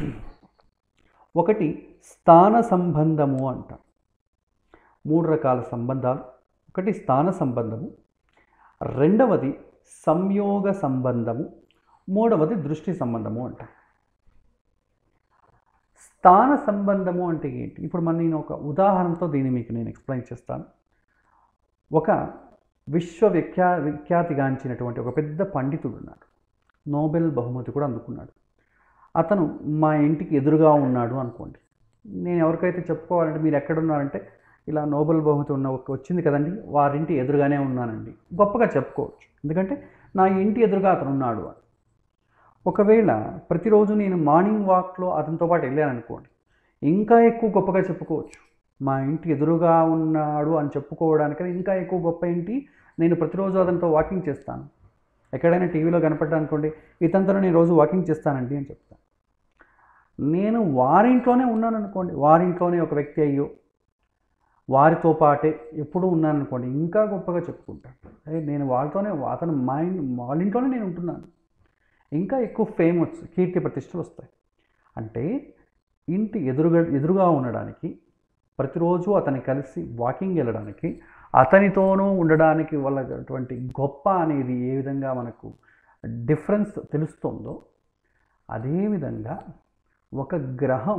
ఒకటి స్థాన సంబంధము అంటాం మూడు రకాల సంబంధాలు ఒకటి స్థాన సంబంధము రెండవది సంయోగ సంబంధము మూడవది దృష్టి సంబంధము అంటాం స్థాన సంబంధము అంటే ఏంటి ఇప్పుడు మన నేను ఒక ఉదాహరణతో దీన్ని మీకు నేను ఎక్స్ప్లెయిన్ చేస్తాను ఒక విశ్వ విఖ్యా విఖ్యాతిగాంచినటువంటి ఒక పెద్ద పండితుడు ఉన్నాడు నోబెల్ బహుమతి కూడా అందుకున్నాడు అతను మా ఇంటికి ఎదురుగా ఉన్నాడు అనుకోండి నేను ఎవరికైతే చెప్పుకోవాలంటే మీరు ఎక్కడున్నారంటే ఇలా నోబెల్ బహుమతి ఉన్న ఒక వచ్చింది కదండి వారింటి ఎదురుగానే ఉన్నానండి గొప్పగా చెప్పుకోవచ్చు ఎందుకంటే నా ఇంటి ఎదురుగా అతను ఉన్నాడు అని ఒకవేళ ప్రతిరోజు నేను మార్నింగ్ వాక్లో అతనితో పాటు వెళ్ళాను అనుకోండి ఇంకా ఎక్కువ గొప్పగా చెప్పుకోవచ్చు మా ఇంటి ఎదురుగా ఉన్నాడు అని చెప్పుకోవడానికని ఇంకా ఎక్కువ గొప్ప ఏంటి నేను ప్రతిరోజు అతనితో వాకింగ్ చేస్తాను ఎక్కడైనా టీవీలో కనపడ్డా అనుకోండి ఇతనితో నేను రోజు వాకింగ్ చేస్తానండి అని చెప్తాను నేను వారింట్లోనే ఉన్నాను అనుకోండి వారింట్లోనే ఒక వ్యక్తి అయ్యో వారితో పాటే ఎప్పుడూ ఉన్నాను అనుకోండి ఇంకా గొప్పగా చెప్పుకుంటాను అదే నేను వాళ్ళతోనే అతను మా ఇన్- వాళ్ళ ఇంట్లోనే నేను ఉంటున్నాను ఇంకా ఎక్కువ ఫేమ్ వచ్చి కీర్తి ప్రతిష్టలు వస్తాయి అంటే ఇంటి ఎదురుగా ఎదురుగా ఉండడానికి ప్రతిరోజు అతన్ని కలిసి వాకింగ్ వెళ్ళడానికి అతనితోనూ ఉండడానికి వాళ్ళటువంటి గొప్ప అనేది ఏ విధంగా మనకు డిఫరెన్స్ తెలుస్తుందో అదేవిధంగా ఒక గ్రహం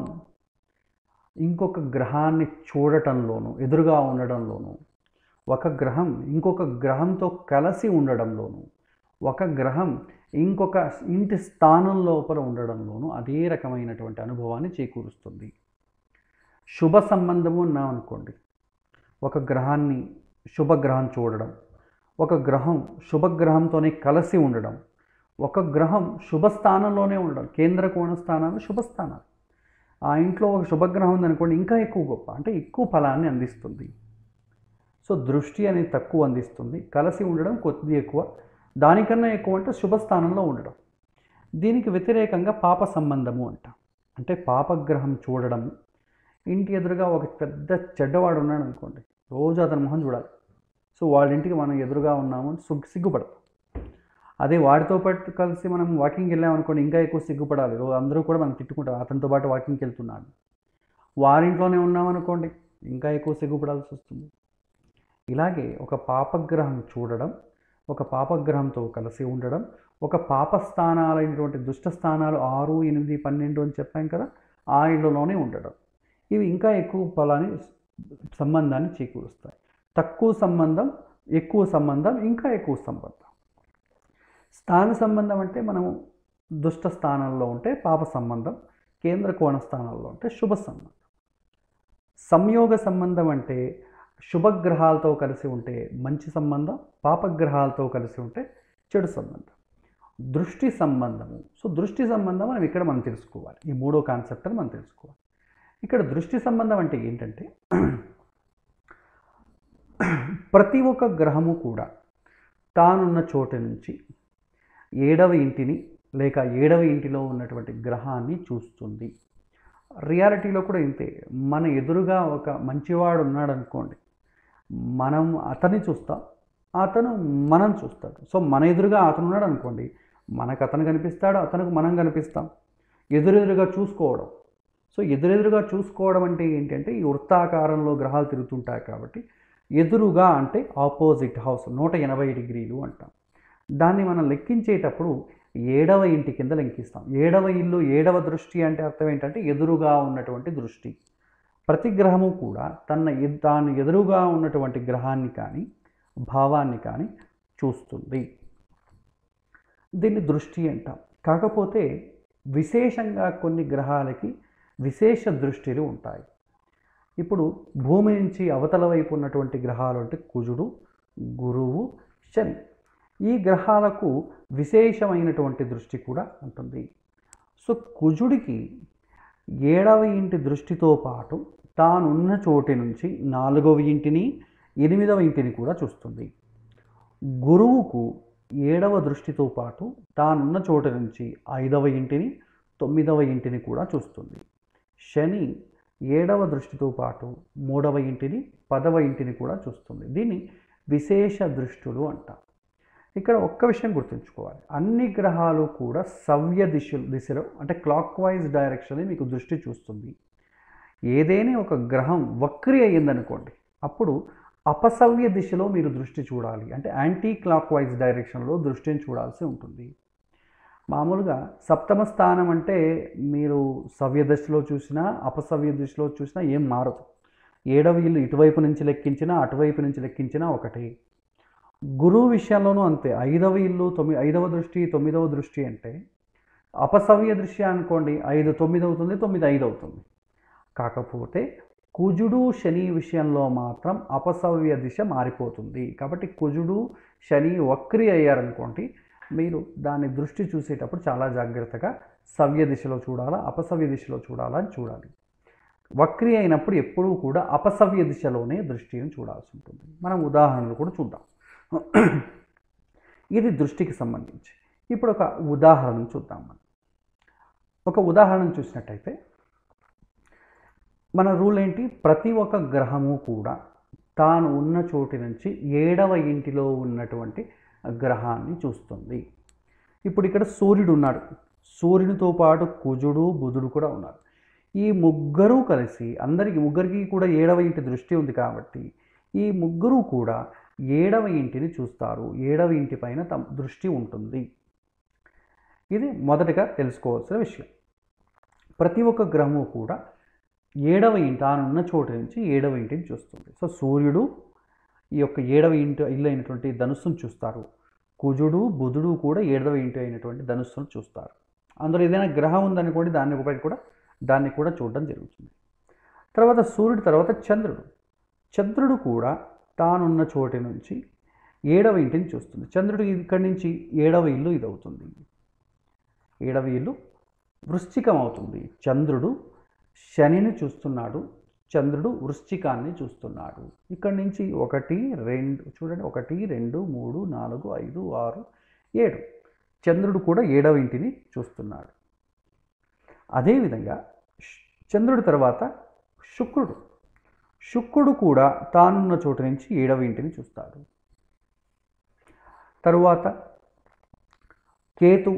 ఇంకొక గ్రహాన్ని చూడటంలోనూ ఎదురుగా ఉండడంలోనూ ఒక గ్రహం ఇంకొక గ్రహంతో కలిసి ఉండడంలోనూ ఒక గ్రహం ఇంకొక ఇంటి స్థానం లోపల ఉండడంలోనూ అదే రకమైనటువంటి అనుభవాన్ని చేకూరుస్తుంది శుభ సంబంధము ఉన్నాం అనుకోండి ఒక గ్రహాన్ని శుభగ్రహం చూడడం ఒక గ్రహం శుభగ్రహంతోనే కలిసి ఉండడం ఒక గ్రహం శుభస్థానంలోనే ఉండడం కేంద్ర కోణ స్థానాలు శుభస్థానాలు ఆ ఇంట్లో ఒక శుభగ్రహం ఉందనుకోండి ఇంకా ఎక్కువ గొప్ప అంటే ఎక్కువ ఫలాన్ని అందిస్తుంది సో దృష్టి అనేది తక్కువ అందిస్తుంది కలిసి ఉండడం కొద్ది ఎక్కువ దానికన్నా ఎక్కువ అంటే శుభస్థానంలో ఉండడం దీనికి వ్యతిరేకంగా పాప సంబంధము అంట అంటే పాపగ్రహం చూడడం ఇంటి ఎదురుగా ఒక పెద్ద చెడ్డవాడు ఉన్నాడు అనుకోండి రోజు అతని మొహం చూడాలి సో వాళ్ళ ఇంటికి మనం ఎదురుగా ఉన్నాము అని సిగ్గు సిగ్గుపడతాం అదే వాడితో పాటు కలిసి మనం వాకింగ్ వెళ్ళామనుకోండి ఇంకా ఎక్కువ సిగ్గుపడాలి ఓ అందరూ కూడా మనం తిట్టుకుంటారు అతనితో పాటు వాకింగ్కి వెళ్తున్నాడు వారింట్లోనే ఉన్నామనుకోండి ఇంకా ఎక్కువ సిగ్గుపడాల్సి వస్తుంది ఇలాగే ఒక పాపగ్రహం చూడడం ఒక పాపగ్రహంతో కలిసి ఉండడం ఒక పాప స్థానాలైనటువంటి దుష్ట స్థానాలు ఆరు ఎనిమిది పన్నెండు అని చెప్పాం కదా ఆ ఇళ్ళలోనే ఉండడం ఇవి ఇంకా ఎక్కువ ఫలాన్ని సంబంధాన్ని చేకూరుస్తాయి తక్కువ సంబంధం ఎక్కువ సంబంధం ఇంకా ఎక్కువ సంబంధం స్థాన సంబంధం అంటే మనము దుష్ట స్థానంలో ఉంటే పాప సంబంధం కేంద్ర కోణ స్థానాల్లో ఉంటే శుభ సంబంధం సంయోగ సంబంధం అంటే శుభగ్రహాలతో కలిసి ఉంటే మంచి సంబంధం పాపగ్రహాలతో కలిసి ఉంటే చెడు సంబంధం దృష్టి సంబంధము సో దృష్టి సంబంధం మనం ఇక్కడ మనం తెలుసుకోవాలి ఈ మూడో కాన్సెప్ట్ అని మనం తెలుసుకోవాలి ఇక్కడ దృష్టి సంబంధం అంటే ఏంటంటే ప్రతి ఒక్క గ్రహము కూడా తానున్న చోటు నుంచి ఏడవ ఇంటిని లేక ఏడవ ఇంటిలో ఉన్నటువంటి గ్రహాన్ని చూస్తుంది రియాలిటీలో కూడా ఇంతే మన ఎదురుగా ఒక మంచివాడు ఉన్నాడు అనుకోండి మనం అతన్ని చూస్తాం అతను మనం చూస్తాడు సో మన ఎదురుగా అతను ఉన్నాడు అనుకోండి మనకు అతను కనిపిస్తాడు అతనికి మనం కనిపిస్తాం ఎదురెదురుగా చూసుకోవడం సో ఎదురెదురుగా చూసుకోవడం అంటే ఏంటంటే ఈ వృత్తాకారంలో గ్రహాలు తిరుగుతుంటాయి కాబట్టి ఎదురుగా అంటే ఆపోజిట్ హౌస్ నూట ఎనభై డిగ్రీలు అంటాం దాన్ని మనం లెక్కించేటప్పుడు ఏడవ ఇంటి కింద లెంకిస్తాం ఏడవ ఇల్లు ఏడవ దృష్టి అంటే అర్థం ఏంటంటే ఎదురుగా ఉన్నటువంటి దృష్టి ప్రతి గ్రహము కూడా తన ఎ- తాను ఎదురుగా ఉన్నటువంటి గ్రహాన్ని కానీ భావాన్ని కానీ చూస్తుంది దీన్ని దృష్టి అంటాం కాకపోతే విశేషంగా కొన్ని గ్రహాలకి విశేష దృష్టిలు ఉంటాయి ఇప్పుడు భూమి నుంచి అవతల వైపు ఉన్నటువంటి గ్రహాలు అంటే కుజుడు గురువు శని ఈ గ్రహాలకు విశేషమైనటువంటి దృష్టి కూడా ఉంటుంది సో కుజుడికి ఏడవ ఇంటి దృష్టితో పాటు తానున్న చోటి నుంచి నాలుగవ ఇంటిని ఎనిమిదవ ఇంటిని కూడా చూస్తుంది గురువుకు ఏడవ దృష్టితో పాటు తానున్న చోటు నుంచి ఐదవ ఇంటిని తొమ్మిదవ ఇంటిని కూడా చూస్తుంది శని ఏడవ దృష్టితో పాటు మూడవ ఇంటిని పదవ ఇంటిని కూడా చూస్తుంది దీన్ని విశేష దృష్టులు అంటాం ఇక్కడ ఒక్క విషయం గుర్తుంచుకోవాలి అన్ని గ్రహాలు కూడా సవ్య దిశ దిశలో అంటే క్లాక్ వైజ్ డైరెక్షన్ మీకు దృష్టి చూస్తుంది ఏదైనా ఒక గ్రహం వక్రి అయ్యిందనుకోండి అప్పుడు అపసవ్య దిశలో మీరు దృష్టి చూడాలి అంటే యాంటీ క్లాక్ వైజ్ డైరెక్షన్లో దృష్టిని చూడాల్సి ఉంటుంది మామూలుగా సప్తమ స్థానం అంటే మీరు సవ్య దశలో చూసినా అపసవ్య దిశలో చూసినా ఏం మారదు ఏడవ ఇల్లు ఇటువైపు నుంచి లెక్కించినా అటువైపు నుంచి లెక్కించినా ఒకటే గురువు విషయంలోనూ అంతే ఐదవ ఇల్లు తొమ్మిది ఐదవ దృష్టి తొమ్మిదవ దృష్టి అంటే అపసవ్య దృష్టి అనుకోండి ఐదు తొమ్మిది అవుతుంది తొమ్మిది ఐదు అవుతుంది కాకపోతే కుజుడు శని విషయంలో మాత్రం అపసవ్య దిశ మారిపోతుంది కాబట్టి కుజుడు శని వక్రి అయ్యారనుకోండి మీరు దాని దృష్టి చూసేటప్పుడు చాలా జాగ్రత్తగా సవ్య దిశలో చూడాలా అపసవ్య దిశలో చూడాలా అని చూడాలి వక్రి అయినప్పుడు ఎప్పుడూ కూడా అపసవ్య దిశలోనే దృష్టిని చూడాల్సి ఉంటుంది మనం ఉదాహరణలు కూడా చూద్దాం ఇది దృష్టికి సంబంధించి ఇప్పుడు ఒక ఉదాహరణ చూద్దాం మనం ఒక ఉదాహరణ చూసినట్టయితే మన రూల్ ఏంటి ప్రతి ఒక్క గ్రహము కూడా తాను ఉన్న చోటి నుంచి ఏడవ ఇంటిలో ఉన్నటువంటి గ్రహాన్ని చూస్తుంది ఇప్పుడు ఇక్కడ సూర్యుడు ఉన్నాడు సూర్యునితో పాటు కుజుడు బుధుడు కూడా ఉన్నారు ఈ ముగ్గురు కలిసి అందరికి ముగ్గురికి కూడా ఏడవ ఇంటి దృష్టి ఉంది కాబట్టి ఈ ముగ్గురు కూడా ఏడవ ఇంటిని చూస్తారు ఏడవ ఇంటి పైన తమ దృష్టి ఉంటుంది ఇది మొదటగా తెలుసుకోవాల్సిన విషయం ప్రతి ఒక్క గ్రహము కూడా ఏడవ ఇంటి తానున్న చోటు నుంచి ఏడవ ఇంటిని చూస్తుంది సో సూర్యుడు ఈ యొక్క ఏడవ ఇంటి ఇల్లు అయినటువంటి ధనుస్సును చూస్తారు కుజుడు బుధుడు కూడా ఏడవ ఇంటి అయినటువంటి ధనుస్సును చూస్తారు అందులో ఏదైనా గ్రహం ఉందనుకోండి దాన్ని ఒకటి కూడా దాన్ని కూడా చూడడం జరుగుతుంది తర్వాత సూర్యుడి తర్వాత చంద్రుడు చంద్రుడు కూడా తానున్న చోటి నుంచి ఏడవ ఇంటిని చూస్తుంది చంద్రుడు ఇక్కడి నుంచి ఏడవ ఇల్లు ఇది అవుతుంది ఏడవ ఇల్లు వృశ్చికం అవుతుంది చంద్రుడు శనిని చూస్తున్నాడు చంద్రుడు వృశ్చికాన్ని చూస్తున్నాడు ఇక్కడి నుంచి ఒకటి రెండు చూడండి ఒకటి రెండు మూడు నాలుగు ఐదు ఆరు ఏడు చంద్రుడు కూడా ఏడవ ఇంటిని చూస్తున్నాడు అదేవిధంగా శ్- చంద్రుడి తర్వాత శుక్రుడు శుక్రుడు కూడా తానున్న చోటు నుంచి ఏడవ ఇంటిని చూస్తాడు తరువాత కేతు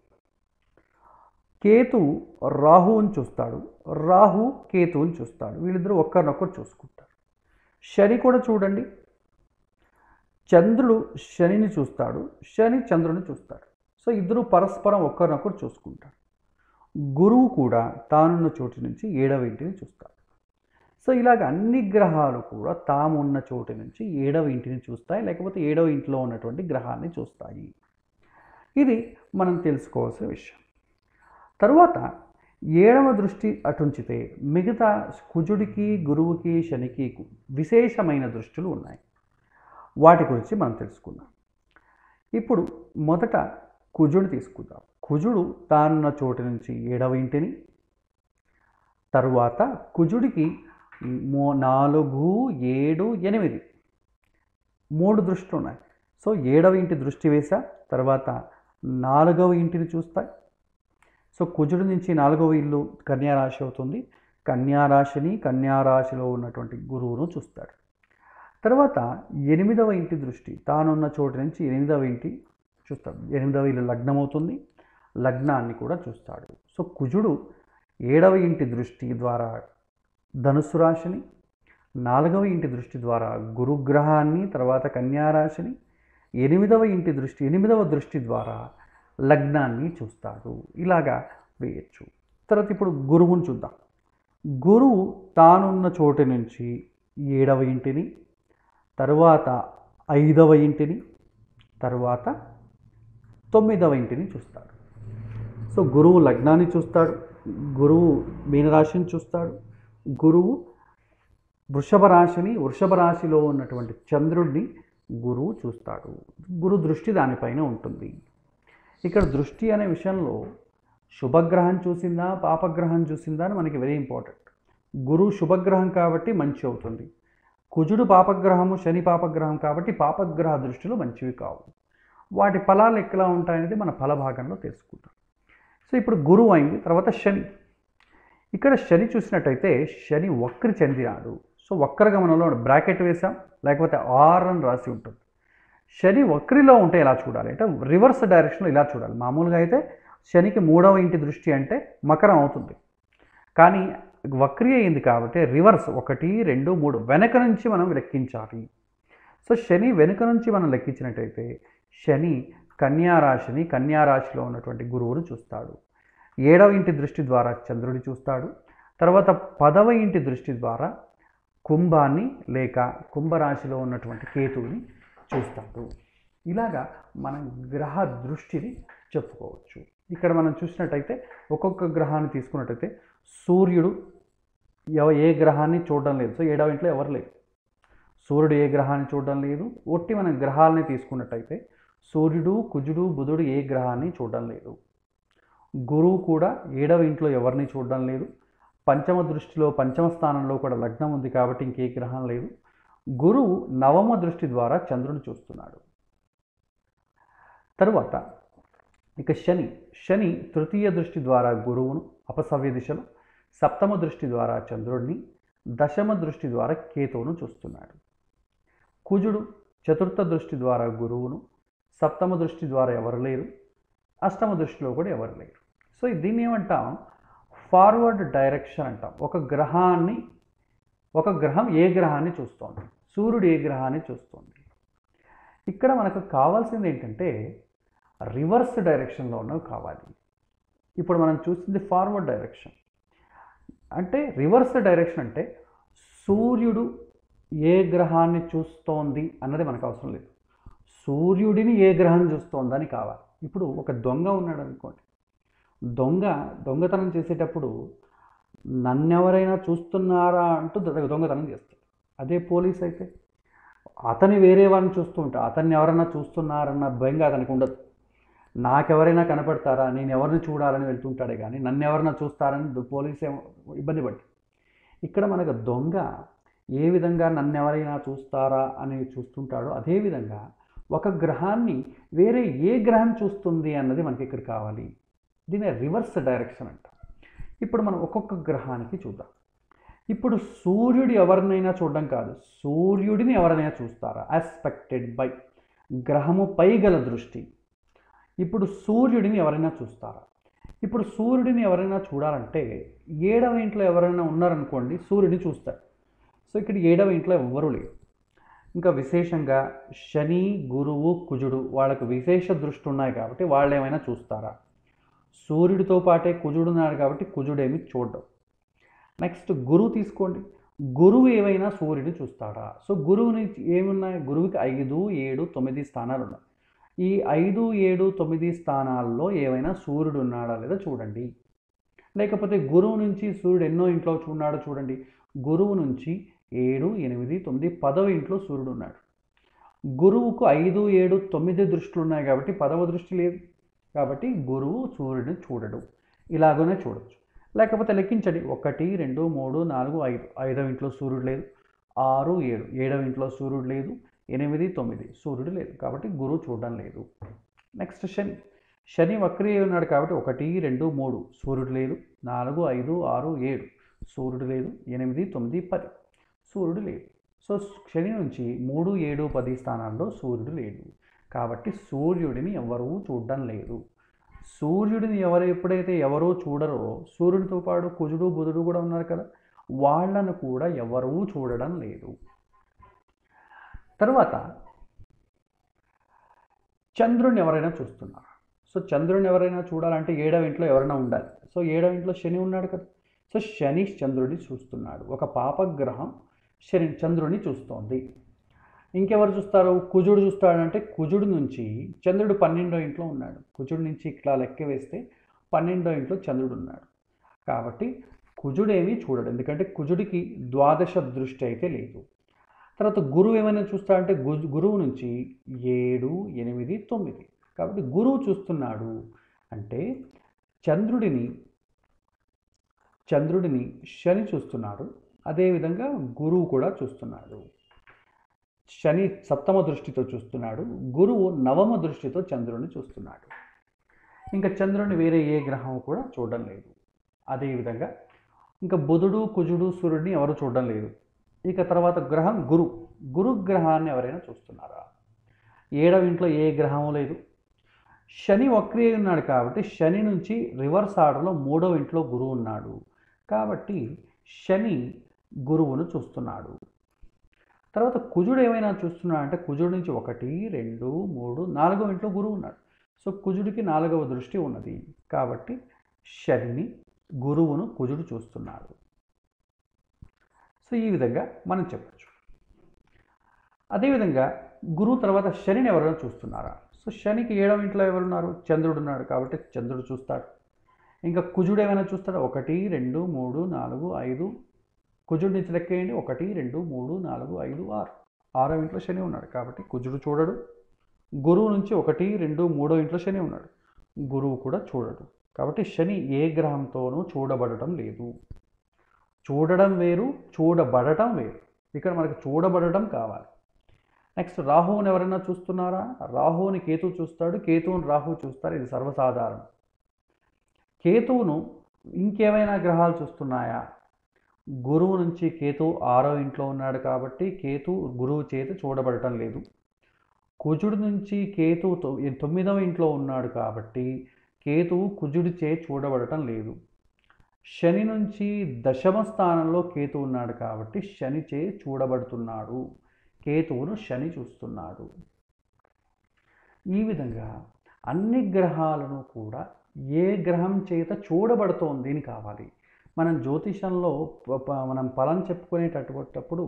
కేతు రాహువుని చూస్తాడు రాహు కేతువుని చూస్తాడు వీళ్ళిద్దరూ ఒక్కరినొక్కరు చూసుకుంటారు శని కూడా చూడండి చంద్రుడు శనిని చూస్తాడు శని చంద్రుని చూస్తాడు సో ఇద్దరు పరస్పరం ఒక్కరినొకరు చూసుకుంటారు గురువు కూడా తానున్న చోటు నుంచి ఏడవ ఇంటిని చూస్తాడు సో ఇలాగ అన్ని గ్రహాలు కూడా తాము ఉన్న చోటు నుంచి ఏడవ ఇంటిని చూస్తాయి లేకపోతే ఏడవ ఇంట్లో ఉన్నటువంటి గ్రహాన్ని చూస్తాయి ఇది మనం తెలుసుకోవాల్సిన విషయం తరువాత ఏడవ దృష్టి అటుంచితే మిగతా కుజుడికి గురువుకి శనికి విశేషమైన దృష్టిలు ఉన్నాయి వాటి గురించి మనం తెలుసుకుందాం ఇప్పుడు మొదట కుజుడు తీసుకుందాం కుజుడు తానున్న చోటు నుంచి ఏడవ ఇంటిని తరువాత కుజుడికి మో నాలుగు ఏడు ఎనిమిది మూడు దృష్టిలు ఉన్నాయి సో ఏడవ ఇంటి దృష్టి వేసా తర్వాత నాలుగవ ఇంటిని చూస్తాయి సో కుజుడు నుంచి నాలుగవ ఇల్లు కన్యారాశి అవుతుంది కన్యారాశిని కన్యారాశిలో ఉన్నటువంటి గురువును చూస్తాడు తర్వాత ఎనిమిదవ ఇంటి దృష్టి తానున్న చోటు నుంచి ఎనిమిదవ ఇంటి చూస్తాడు ఎనిమిదవ ఇల్లు లగ్నం అవుతుంది లగ్నాన్ని కూడా చూస్తాడు సో కుజుడు ఏడవ ఇంటి దృష్టి ద్వారా ధనుస్సు రాశిని నాలుగవ ఇంటి దృష్టి ద్వారా గురుగ్రహాన్ని తర్వాత కన్యారాశిని ఎనిమిదవ ఇంటి దృష్టి ఎనిమిదవ దృష్టి ద్వారా లగ్నాన్ని చూస్తాడు ఇలాగా వేయచ్చు తర్వాత ఇప్పుడు గురువుని చూద్దాం గురువు తానున్న చోటు నుంచి ఏడవ ఇంటిని తరువాత ఐదవ ఇంటిని తరువాత తొమ్మిదవ ఇంటిని చూస్తాడు సో గురువు లగ్నాన్ని చూస్తాడు గురువు మీనరాశిని చూస్తాడు గురువు వృషభ రాశిని వృషభ రాశిలో ఉన్నటువంటి చంద్రుడిని గురువు చూస్తాడు గురు దృష్టి దానిపైన ఉంటుంది ఇక్కడ దృష్టి అనే విషయంలో శుభగ్రహం చూసిందా పాపగ్రహం చూసిందా అని మనకి వెరీ ఇంపార్టెంట్ గురువు శుభగ్రహం కాబట్టి మంచి అవుతుంది కుజుడు పాపగ్రహము శని పాపగ్రహం కాబట్టి పాపగ్రహ దృష్టిలో మంచివి కావు వాటి ఫలాలు ఎట్లా ఉంటాయనేది మన ఫల భాగంలో తెలుసుకుంటాం సో ఇప్పుడు గురువు అయింది తర్వాత శని ఇక్కడ శని చూసినట్టయితే శని వక్రి చెందినాడు సో వక్రగమనంలో బ్రాకెట్ వేసాం లేకపోతే ఆర్ అని రాసి ఉంటుంది శని వక్రిలో ఉంటే ఎలా చూడాలి అంటే రివర్స్ డైరెక్షన్లో ఇలా చూడాలి మామూలుగా అయితే శనికి మూడవ ఇంటి దృష్టి అంటే మకరం అవుతుంది కానీ వక్రి అయింది కాబట్టి రివర్స్ ఒకటి రెండు మూడు వెనక నుంచి మనం లెక్కించాలి సో శని వెనుక నుంచి మనం లెక్కించినట్టయితే శని కన్యారాశిని కన్యారాశిలో ఉన్నటువంటి గురువును చూస్తాడు ఏడవ ఇంటి దృష్టి ద్వారా చంద్రుడి చూస్తాడు తర్వాత పదవ ఇంటి దృష్టి ద్వారా కుంభాన్ని లేక కుంభరాశిలో ఉన్నటువంటి కేతువుని చూస్తాడు ఇలాగా మనం గ్రహ దృష్టిని చెప్పుకోవచ్చు ఇక్కడ మనం చూసినట్టయితే ఒక్కొక్క గ్రహాన్ని తీసుకున్నట్టయితే సూర్యుడు ఎవ ఏ గ్రహాన్ని చూడడం లేదు సో ఏడవ ఇంట్లో ఎవరు లేరు సూర్యుడు ఏ గ్రహాన్ని చూడడం లేదు ఒట్టి మనం గ్రహాలని తీసుకున్నట్టయితే సూర్యుడు కుజుడు బుధుడు ఏ గ్రహాన్ని చూడడం లేదు గురువు కూడా ఏడవ ఇంట్లో ఎవరిని చూడడం లేదు పంచమ దృష్టిలో పంచమ స్థానంలో కూడా లగ్నం ఉంది కాబట్టి ఇంకే గ్రహం లేదు గురువు నవమ దృష్టి ద్వారా చంద్రుని చూస్తున్నాడు తరువాత ఇక శని శని తృతీయ దృష్టి ద్వారా గురువును అపసవ్య దిశలో సప్తమ దృష్టి ద్వారా చంద్రుడిని దశమ దృష్టి ద్వారా కేతువును చూస్తున్నాడు కుజుడు చతుర్థ దృష్టి ద్వారా గురువును సప్తమ దృష్టి ద్వారా ఎవరు లేరు అష్టమ దృష్టిలో కూడా ఎవరు లేరు సో దీన్ని ఏమంటాం ఫార్వర్డ్ డైరెక్షన్ అంటాం ఒక గ్రహాన్ని ఒక గ్రహం ఏ గ్రహాన్ని చూస్తోంది సూర్యుడు ఏ గ్రహాన్ని చూస్తోంది ఇక్కడ మనకు కావాల్సింది ఏంటంటే రివర్స్ డైరెక్షన్లో ఉన్నవి కావాలి ఇప్పుడు మనం చూసింది ఫార్వర్డ్ డైరెక్షన్ అంటే రివర్స్ డైరెక్షన్ అంటే సూర్యుడు ఏ గ్రహాన్ని చూస్తోంది అన్నది మనకు అవసరం లేదు సూర్యుడిని ఏ గ్రహం చూస్తోందని కావాలి ఇప్పుడు ఒక దొంగ ఉన్నాడు అనుకోండి దొంగ దొంగతనం చేసేటప్పుడు నన్నెవరైనా చూస్తున్నారా అంటూ దొ- దొంగతనం చేస్తాడు అదే పోలీస్ అయితే అతని వేరే వాడిని చూస్తూ ఉంటా అతన్ని ఎవరైనా చూస్తున్నారన్న భయంగా అతనికి ఉండదు నాకెవరైనా కనపడతారా నేను ఎవరిని చూడాలని వెళ్తుంటాడే కానీ నన్ను ఎవరైనా చూస్తారని ద- పోలీస్ ఏమో ఇబ్బంది పడి ఇక్కడ మనకు దొంగ ఏ విధంగా నన్ను ఎవరైనా చూస్తారా అని చూస్తుంటాడో అదేవిధంగా ఒక గ్రహాన్ని వేరే ఏ గ్రహం చూస్తుంది అన్నది మనకి ఇక్కడ కావాలి దీని రివర్స్ డైరెక్షన్ అంట ఇప్పుడు మనం ఒక్కొక్క గ్రహానికి చూద్దాం ఇప్పుడు సూర్యుడు ఎవరినైనా చూడడం కాదు సూర్యుడిని ఎవరైనా చూస్తారా ఆస్పెక్టెడ్ బై గ్రహము పై గల దృష్టి ఇప్పుడు సూర్యుడిని ఎవరైనా చూస్తారా ఇప్పుడు సూర్యుడిని ఎవరైనా చూడాలంటే ఏడవ ఇంట్లో ఎవరైనా ఉన్నారనుకోండి సూర్యుడిని చూస్తారు సో ఇక్కడ ఏడవ ఇంట్లో ఎవ్వరూ లేరు ఇంకా విశేషంగా శని గురువు కుజుడు వాళ్ళకు విశేష దృష్టి ఉన్నాయి కాబట్టి వాళ్ళు ఏమైనా చూస్తారా సూర్యుడితో పాటే కుజుడు ఉన్నాడు కాబట్టి కుజుడేమి చూడడం నెక్స్ట్ గురువు తీసుకోండి గురువు ఏమైనా సూర్యుడిని చూస్తాడా సో గురువుని ఏమున్నాయి గురువుకి ఐదు ఏడు తొమ్మిది స్థానాలు ఉన్నాయి ఈ ఐదు ఏడు తొమ్మిది స్థానాల్లో ఏమైనా సూర్యుడు ఉన్నాడా లేదా చూడండి లేకపోతే గురువు నుంచి సూర్యుడు ఎన్నో ఇంట్లో ఉన్నాడో చూడండి గురువు నుంచి ఏడు ఎనిమిది తొమ్మిది పదవ ఇంట్లో సూర్యుడు ఉన్నాడు గురువుకు ఐదు ఏడు తొమ్మిది దృష్టిలు ఉన్నాయి కాబట్టి పదవ దృష్టి లేదు కాబట్టి గురువు సూర్యుడిని చూడడు ఇలాగనే చూడొచ్చు లేకపోతే లెక్కించండి ఒకటి రెండు మూడు నాలుగు ఐదు ఐదవ ఇంట్లో సూర్యుడు లేదు ఆరు ఏడు ఏడవ ఇంట్లో సూర్యుడు లేదు ఎనిమిది తొమ్మిది సూర్యుడు లేదు కాబట్టి గురువు చూడడం లేదు నెక్స్ట్ శని శని వక్రీ అయి ఉన్నాడు కాబట్టి ఒకటి రెండు మూడు సూర్యుడు లేదు నాలుగు ఐదు ఆరు ఏడు సూర్యుడు లేదు ఎనిమిది తొమ్మిది పది సూర్యుడు లేదు సో శని నుంచి మూడు ఏడు పది స్థానాల్లో సూర్యుడు లేడు కాబట్టి సూర్యుడిని ఎవరూ చూడడం లేదు సూర్యుడిని ఎవరు ఎప్పుడైతే ఎవరూ చూడరో సూర్యుడితో పాటు కుజుడు బుధుడు కూడా ఉన్నారు కదా వాళ్ళను కూడా ఎవరూ చూడడం లేదు తర్వాత చంద్రుడిని ఎవరైనా చూస్తున్నారు సో చంద్రుని ఎవరైనా చూడాలంటే ఏడవ ఇంట్లో ఎవరైనా ఉండాలి సో ఏడవ ఇంట్లో శని ఉన్నాడు కదా సో శని చంద్రుడిని చూస్తున్నాడు ఒక పాపగ్రహం శని చంద్రుడిని చూస్తోంది ఇంకెవరు చూస్తారు కుజుడు చూస్తాడంటే కుజుడు నుంచి చంద్రుడు పన్నెండో ఇంట్లో ఉన్నాడు కుజుడు నుంచి ఇట్లా లెక్క వేస్తే పన్నెండో ఇంట్లో చంద్రుడు ఉన్నాడు కాబట్టి కుజుడేమీ చూడడు ఎందుకంటే కుజుడికి ద్వాదశ దృష్టి అయితే లేదు తర్వాత గురువు ఏమైనా చూస్తాడంటే గు- గురువు నుంచి ఏడు ఎనిమిది తొమ్మిది కాబట్టి గురువు చూస్తున్నాడు అంటే చంద్రుడిని చంద్రుడిని శని చూస్తున్నాడు అదేవిధంగా గురువు కూడా చూస్తున్నాడు శని సప్తమ దృష్టితో చూస్తున్నాడు గురువు నవమ దృష్టితో చంద్రుడిని చూస్తున్నాడు ఇంకా చంద్రుడిని వేరే ఏ గ్రహం కూడా చూడడం లేదు అదేవిధంగా ఇంకా బుధుడు కుజుడు సూర్యుడిని ఎవరు చూడడం లేదు ఇక తర్వాత గ్రహం గురు గురు గ్రహాన్ని ఎవరైనా చూస్తున్నారా ఏడవ ఇంట్లో ఏ గ్రహము లేదు శని వక్రీ అయి ఉన్నాడు కాబట్టి శని నుంచి రివర్స్ ఆర్డర్లో మూడవ ఇంట్లో గురువు ఉన్నాడు కాబట్టి శని గురువును చూస్తున్నాడు తర్వాత కుజుడు ఏమైనా చూస్తున్నాడు అంటే కుజుడు నుంచి ఒకటి రెండు మూడు నాలుగవ ఇంట్లో గురువు ఉన్నాడు సో కుజుడికి నాలుగవ దృష్టి ఉన్నది కాబట్టి శనిని గురువును కుజుడు చూస్తున్నాడు సో ఈ విధంగా మనం చెప్పచ్చు అదేవిధంగా గురువు తర్వాత శనిని ఎవరైనా చూస్తున్నారా సో శనికి ఏడవ ఇంట్లో ఎవరున్నారు చంద్రుడు ఉన్నాడు కాబట్టి చంద్రుడు చూస్తాడు ఇంకా కుజుడు ఏమైనా చూస్తాడా ఒకటి రెండు మూడు నాలుగు ఐదు కుజుడు నుంచి లెక్కేయండి ఒకటి రెండు మూడు నాలుగు ఐదు ఆరు ఆరో ఇంట్లో శని ఉన్నాడు కాబట్టి కుజుడు చూడడు గురువు నుంచి ఒకటి రెండు మూడో ఇంట్లో శని ఉన్నాడు గురువు కూడా చూడడు కాబట్టి శని ఏ గ్రహంతోనూ చూడబడటం లేదు చూడడం వేరు చూడబడటం వేరు ఇక్కడ మనకు చూడబడటం కావాలి నెక్స్ట్ రాహువుని ఎవరైనా చూస్తున్నారా రాహువుని కేతు చూస్తాడు కేతువుని రాహువు చూస్తారు ఇది సర్వసాధారణం కేతువును ఇంకేమైనా గ్రహాలు చూస్తున్నాయా గురువు నుంచి కేతు ఆరో ఇంట్లో ఉన్నాడు కాబట్టి కేతు గురువు చేత చూడబడటం లేదు కుజుడు నుంచి కేతు తొ- తొమ్మిదవ ఇంట్లో ఉన్నాడు కాబట్టి కేతువు కుజుడి చే చూడబడటం లేదు శని నుంచి దశమ స్థానంలో కేతు ఉన్నాడు కాబట్టి శని చే చూడబడుతున్నాడు కేతువును శని చూస్తున్నాడు ఈ విధంగా అన్ని గ్రహాలను కూడా ఏ గ్రహం చేత చూడబడుతోంది అని కావాలి మనం జ్యోతిషంలో ప- ప- మనం ఫలం చెప్పుకునేటటువంటి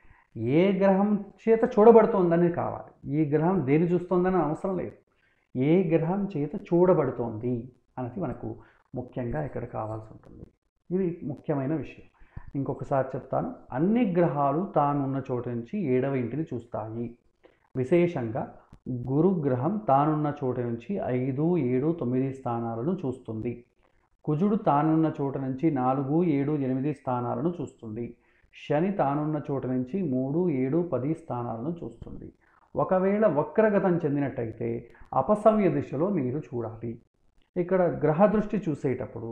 ఏ గ్రహం చేత చూడబడుతోందని కావాలి ఈ గ్రహం దేని చూస్తోందని అవసరం లేదు ఏ గ్రహం చేత చూడబడుతోంది అనేది మనకు ముఖ్యంగా ఇక్కడ కావాల్సి ఉంటుంది ఇది ముఖ్యమైన విషయం ఇంకొకసారి చెప్తాను అన్ని గ్రహాలు తానున్న చోటు నుంచి ఏడవ ఇంటిని చూస్తాయి విశేషంగా గురుగ్రహం తానున్న చోటు నుంచి ఐదు ఏడు తొమ్మిది స్థానాలను చూస్తుంది కుజుడు తానున్న చోటు నుంచి నాలుగు ఏడు ఎనిమిది స్థానాలను చూస్తుంది శని తానున్న చోటు నుంచి మూడు ఏడు పది స్థానాలను చూస్తుంది ఒకవేళ వక్రగతం చెందినట్టయితే అపసవ్య దిశలో మీరు చూడాలి ఇక్కడ గ్రహ దృష్టి చూసేటప్పుడు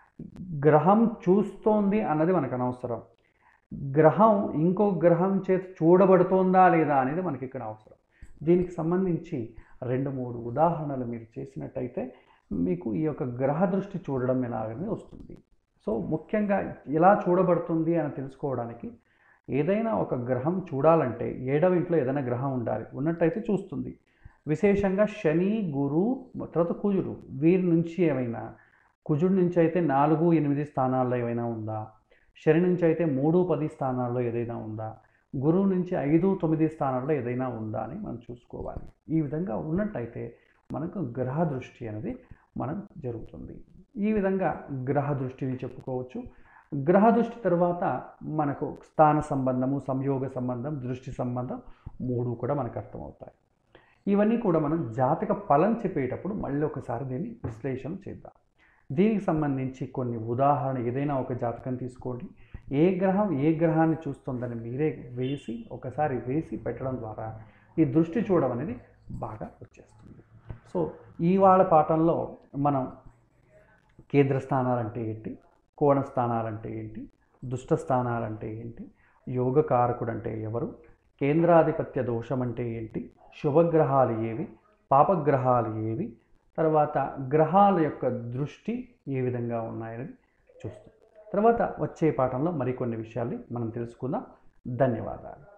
గ్రహం చూస్తోంది అన్నది మనకు అనవసరం గ్రహం ఇంకో గ్రహం చేత చూడబడుతోందా లేదా అనేది మనకి ఇక్కడ అవసరం దీనికి సంబంధించి రెండు మూడు ఉదాహరణలు మీరు చేసినట్టయితే మీకు ఈ యొక్క గ్రహ దృష్టి చూడడం ఎలాగని వస్తుంది సో ముఖ్యంగా ఎలా చూడబడుతుంది అని తెలుసుకోవడానికి ఏదైనా ఒక గ్రహం చూడాలంటే ఏడవ ఇంట్లో ఏదైనా గ్రహం ఉండాలి ఉన్నట్టయితే చూస్తుంది విశేషంగా శని గురు తర్వాత కుజుడు వీరి నుంచి ఏమైనా కుజుడి నుంచి అయితే నాలుగు ఎనిమిది స్థానాల్లో ఏమైనా ఉందా శని నుంచి అయితే మూడు పది స్థానాల్లో ఏదైనా ఉందా గురువు నుంచి ఐదు తొమ్మిది స్థానాల్లో ఏదైనా ఉందా అని మనం చూసుకోవాలి ఈ విధంగా ఉన్నట్టయితే మనకు గ్రహ దృష్టి అనేది మనం జరుగుతుంది ఈ విధంగా గ్రహ దృష్టిని చెప్పుకోవచ్చు గ్రహ దృష్టి తర్వాత మనకు స్థాన సంబంధము సంయోగ సంబంధం దృష్టి సంబంధం మూడు కూడా మనకు అర్థమవుతాయి ఇవన్నీ కూడా మనం జాతక ఫలం చెప్పేటప్పుడు మళ్ళీ ఒకసారి దీన్ని విశ్లేషణ చేద్దాం దీనికి సంబంధించి కొన్ని ఉదాహరణ ఏదైనా ఒక జాతకం తీసుకోండి ఏ గ్రహం ఏ గ్రహాన్ని చూస్తుందని మీరే వేసి ఒకసారి వేసి పెట్టడం ద్వారా ఈ దృష్టి చూడడం అనేది బాగా వచ్చేస్తుంది సో ఇవాళ పాఠంలో మనం కేంద్ర స్థానాలంటే ఏంటి కోణ స్థానాలంటే ఏంటి దుష్ట స్థానాలంటే ఏంటి యోగకారకుడు అంటే ఎవరు కేంద్రాధిపత్య దోషం అంటే ఏంటి శుభగ్రహాలు ఏవి పాపగ్రహాలు ఏవి తర్వాత గ్రహాల యొక్క దృష్టి ఏ విధంగా ఉన్నాయని చూస్తాం తర్వాత వచ్చే పాఠంలో మరికొన్ని విషయాల్ని మనం తెలుసుకుందాం ధన్యవాదాలు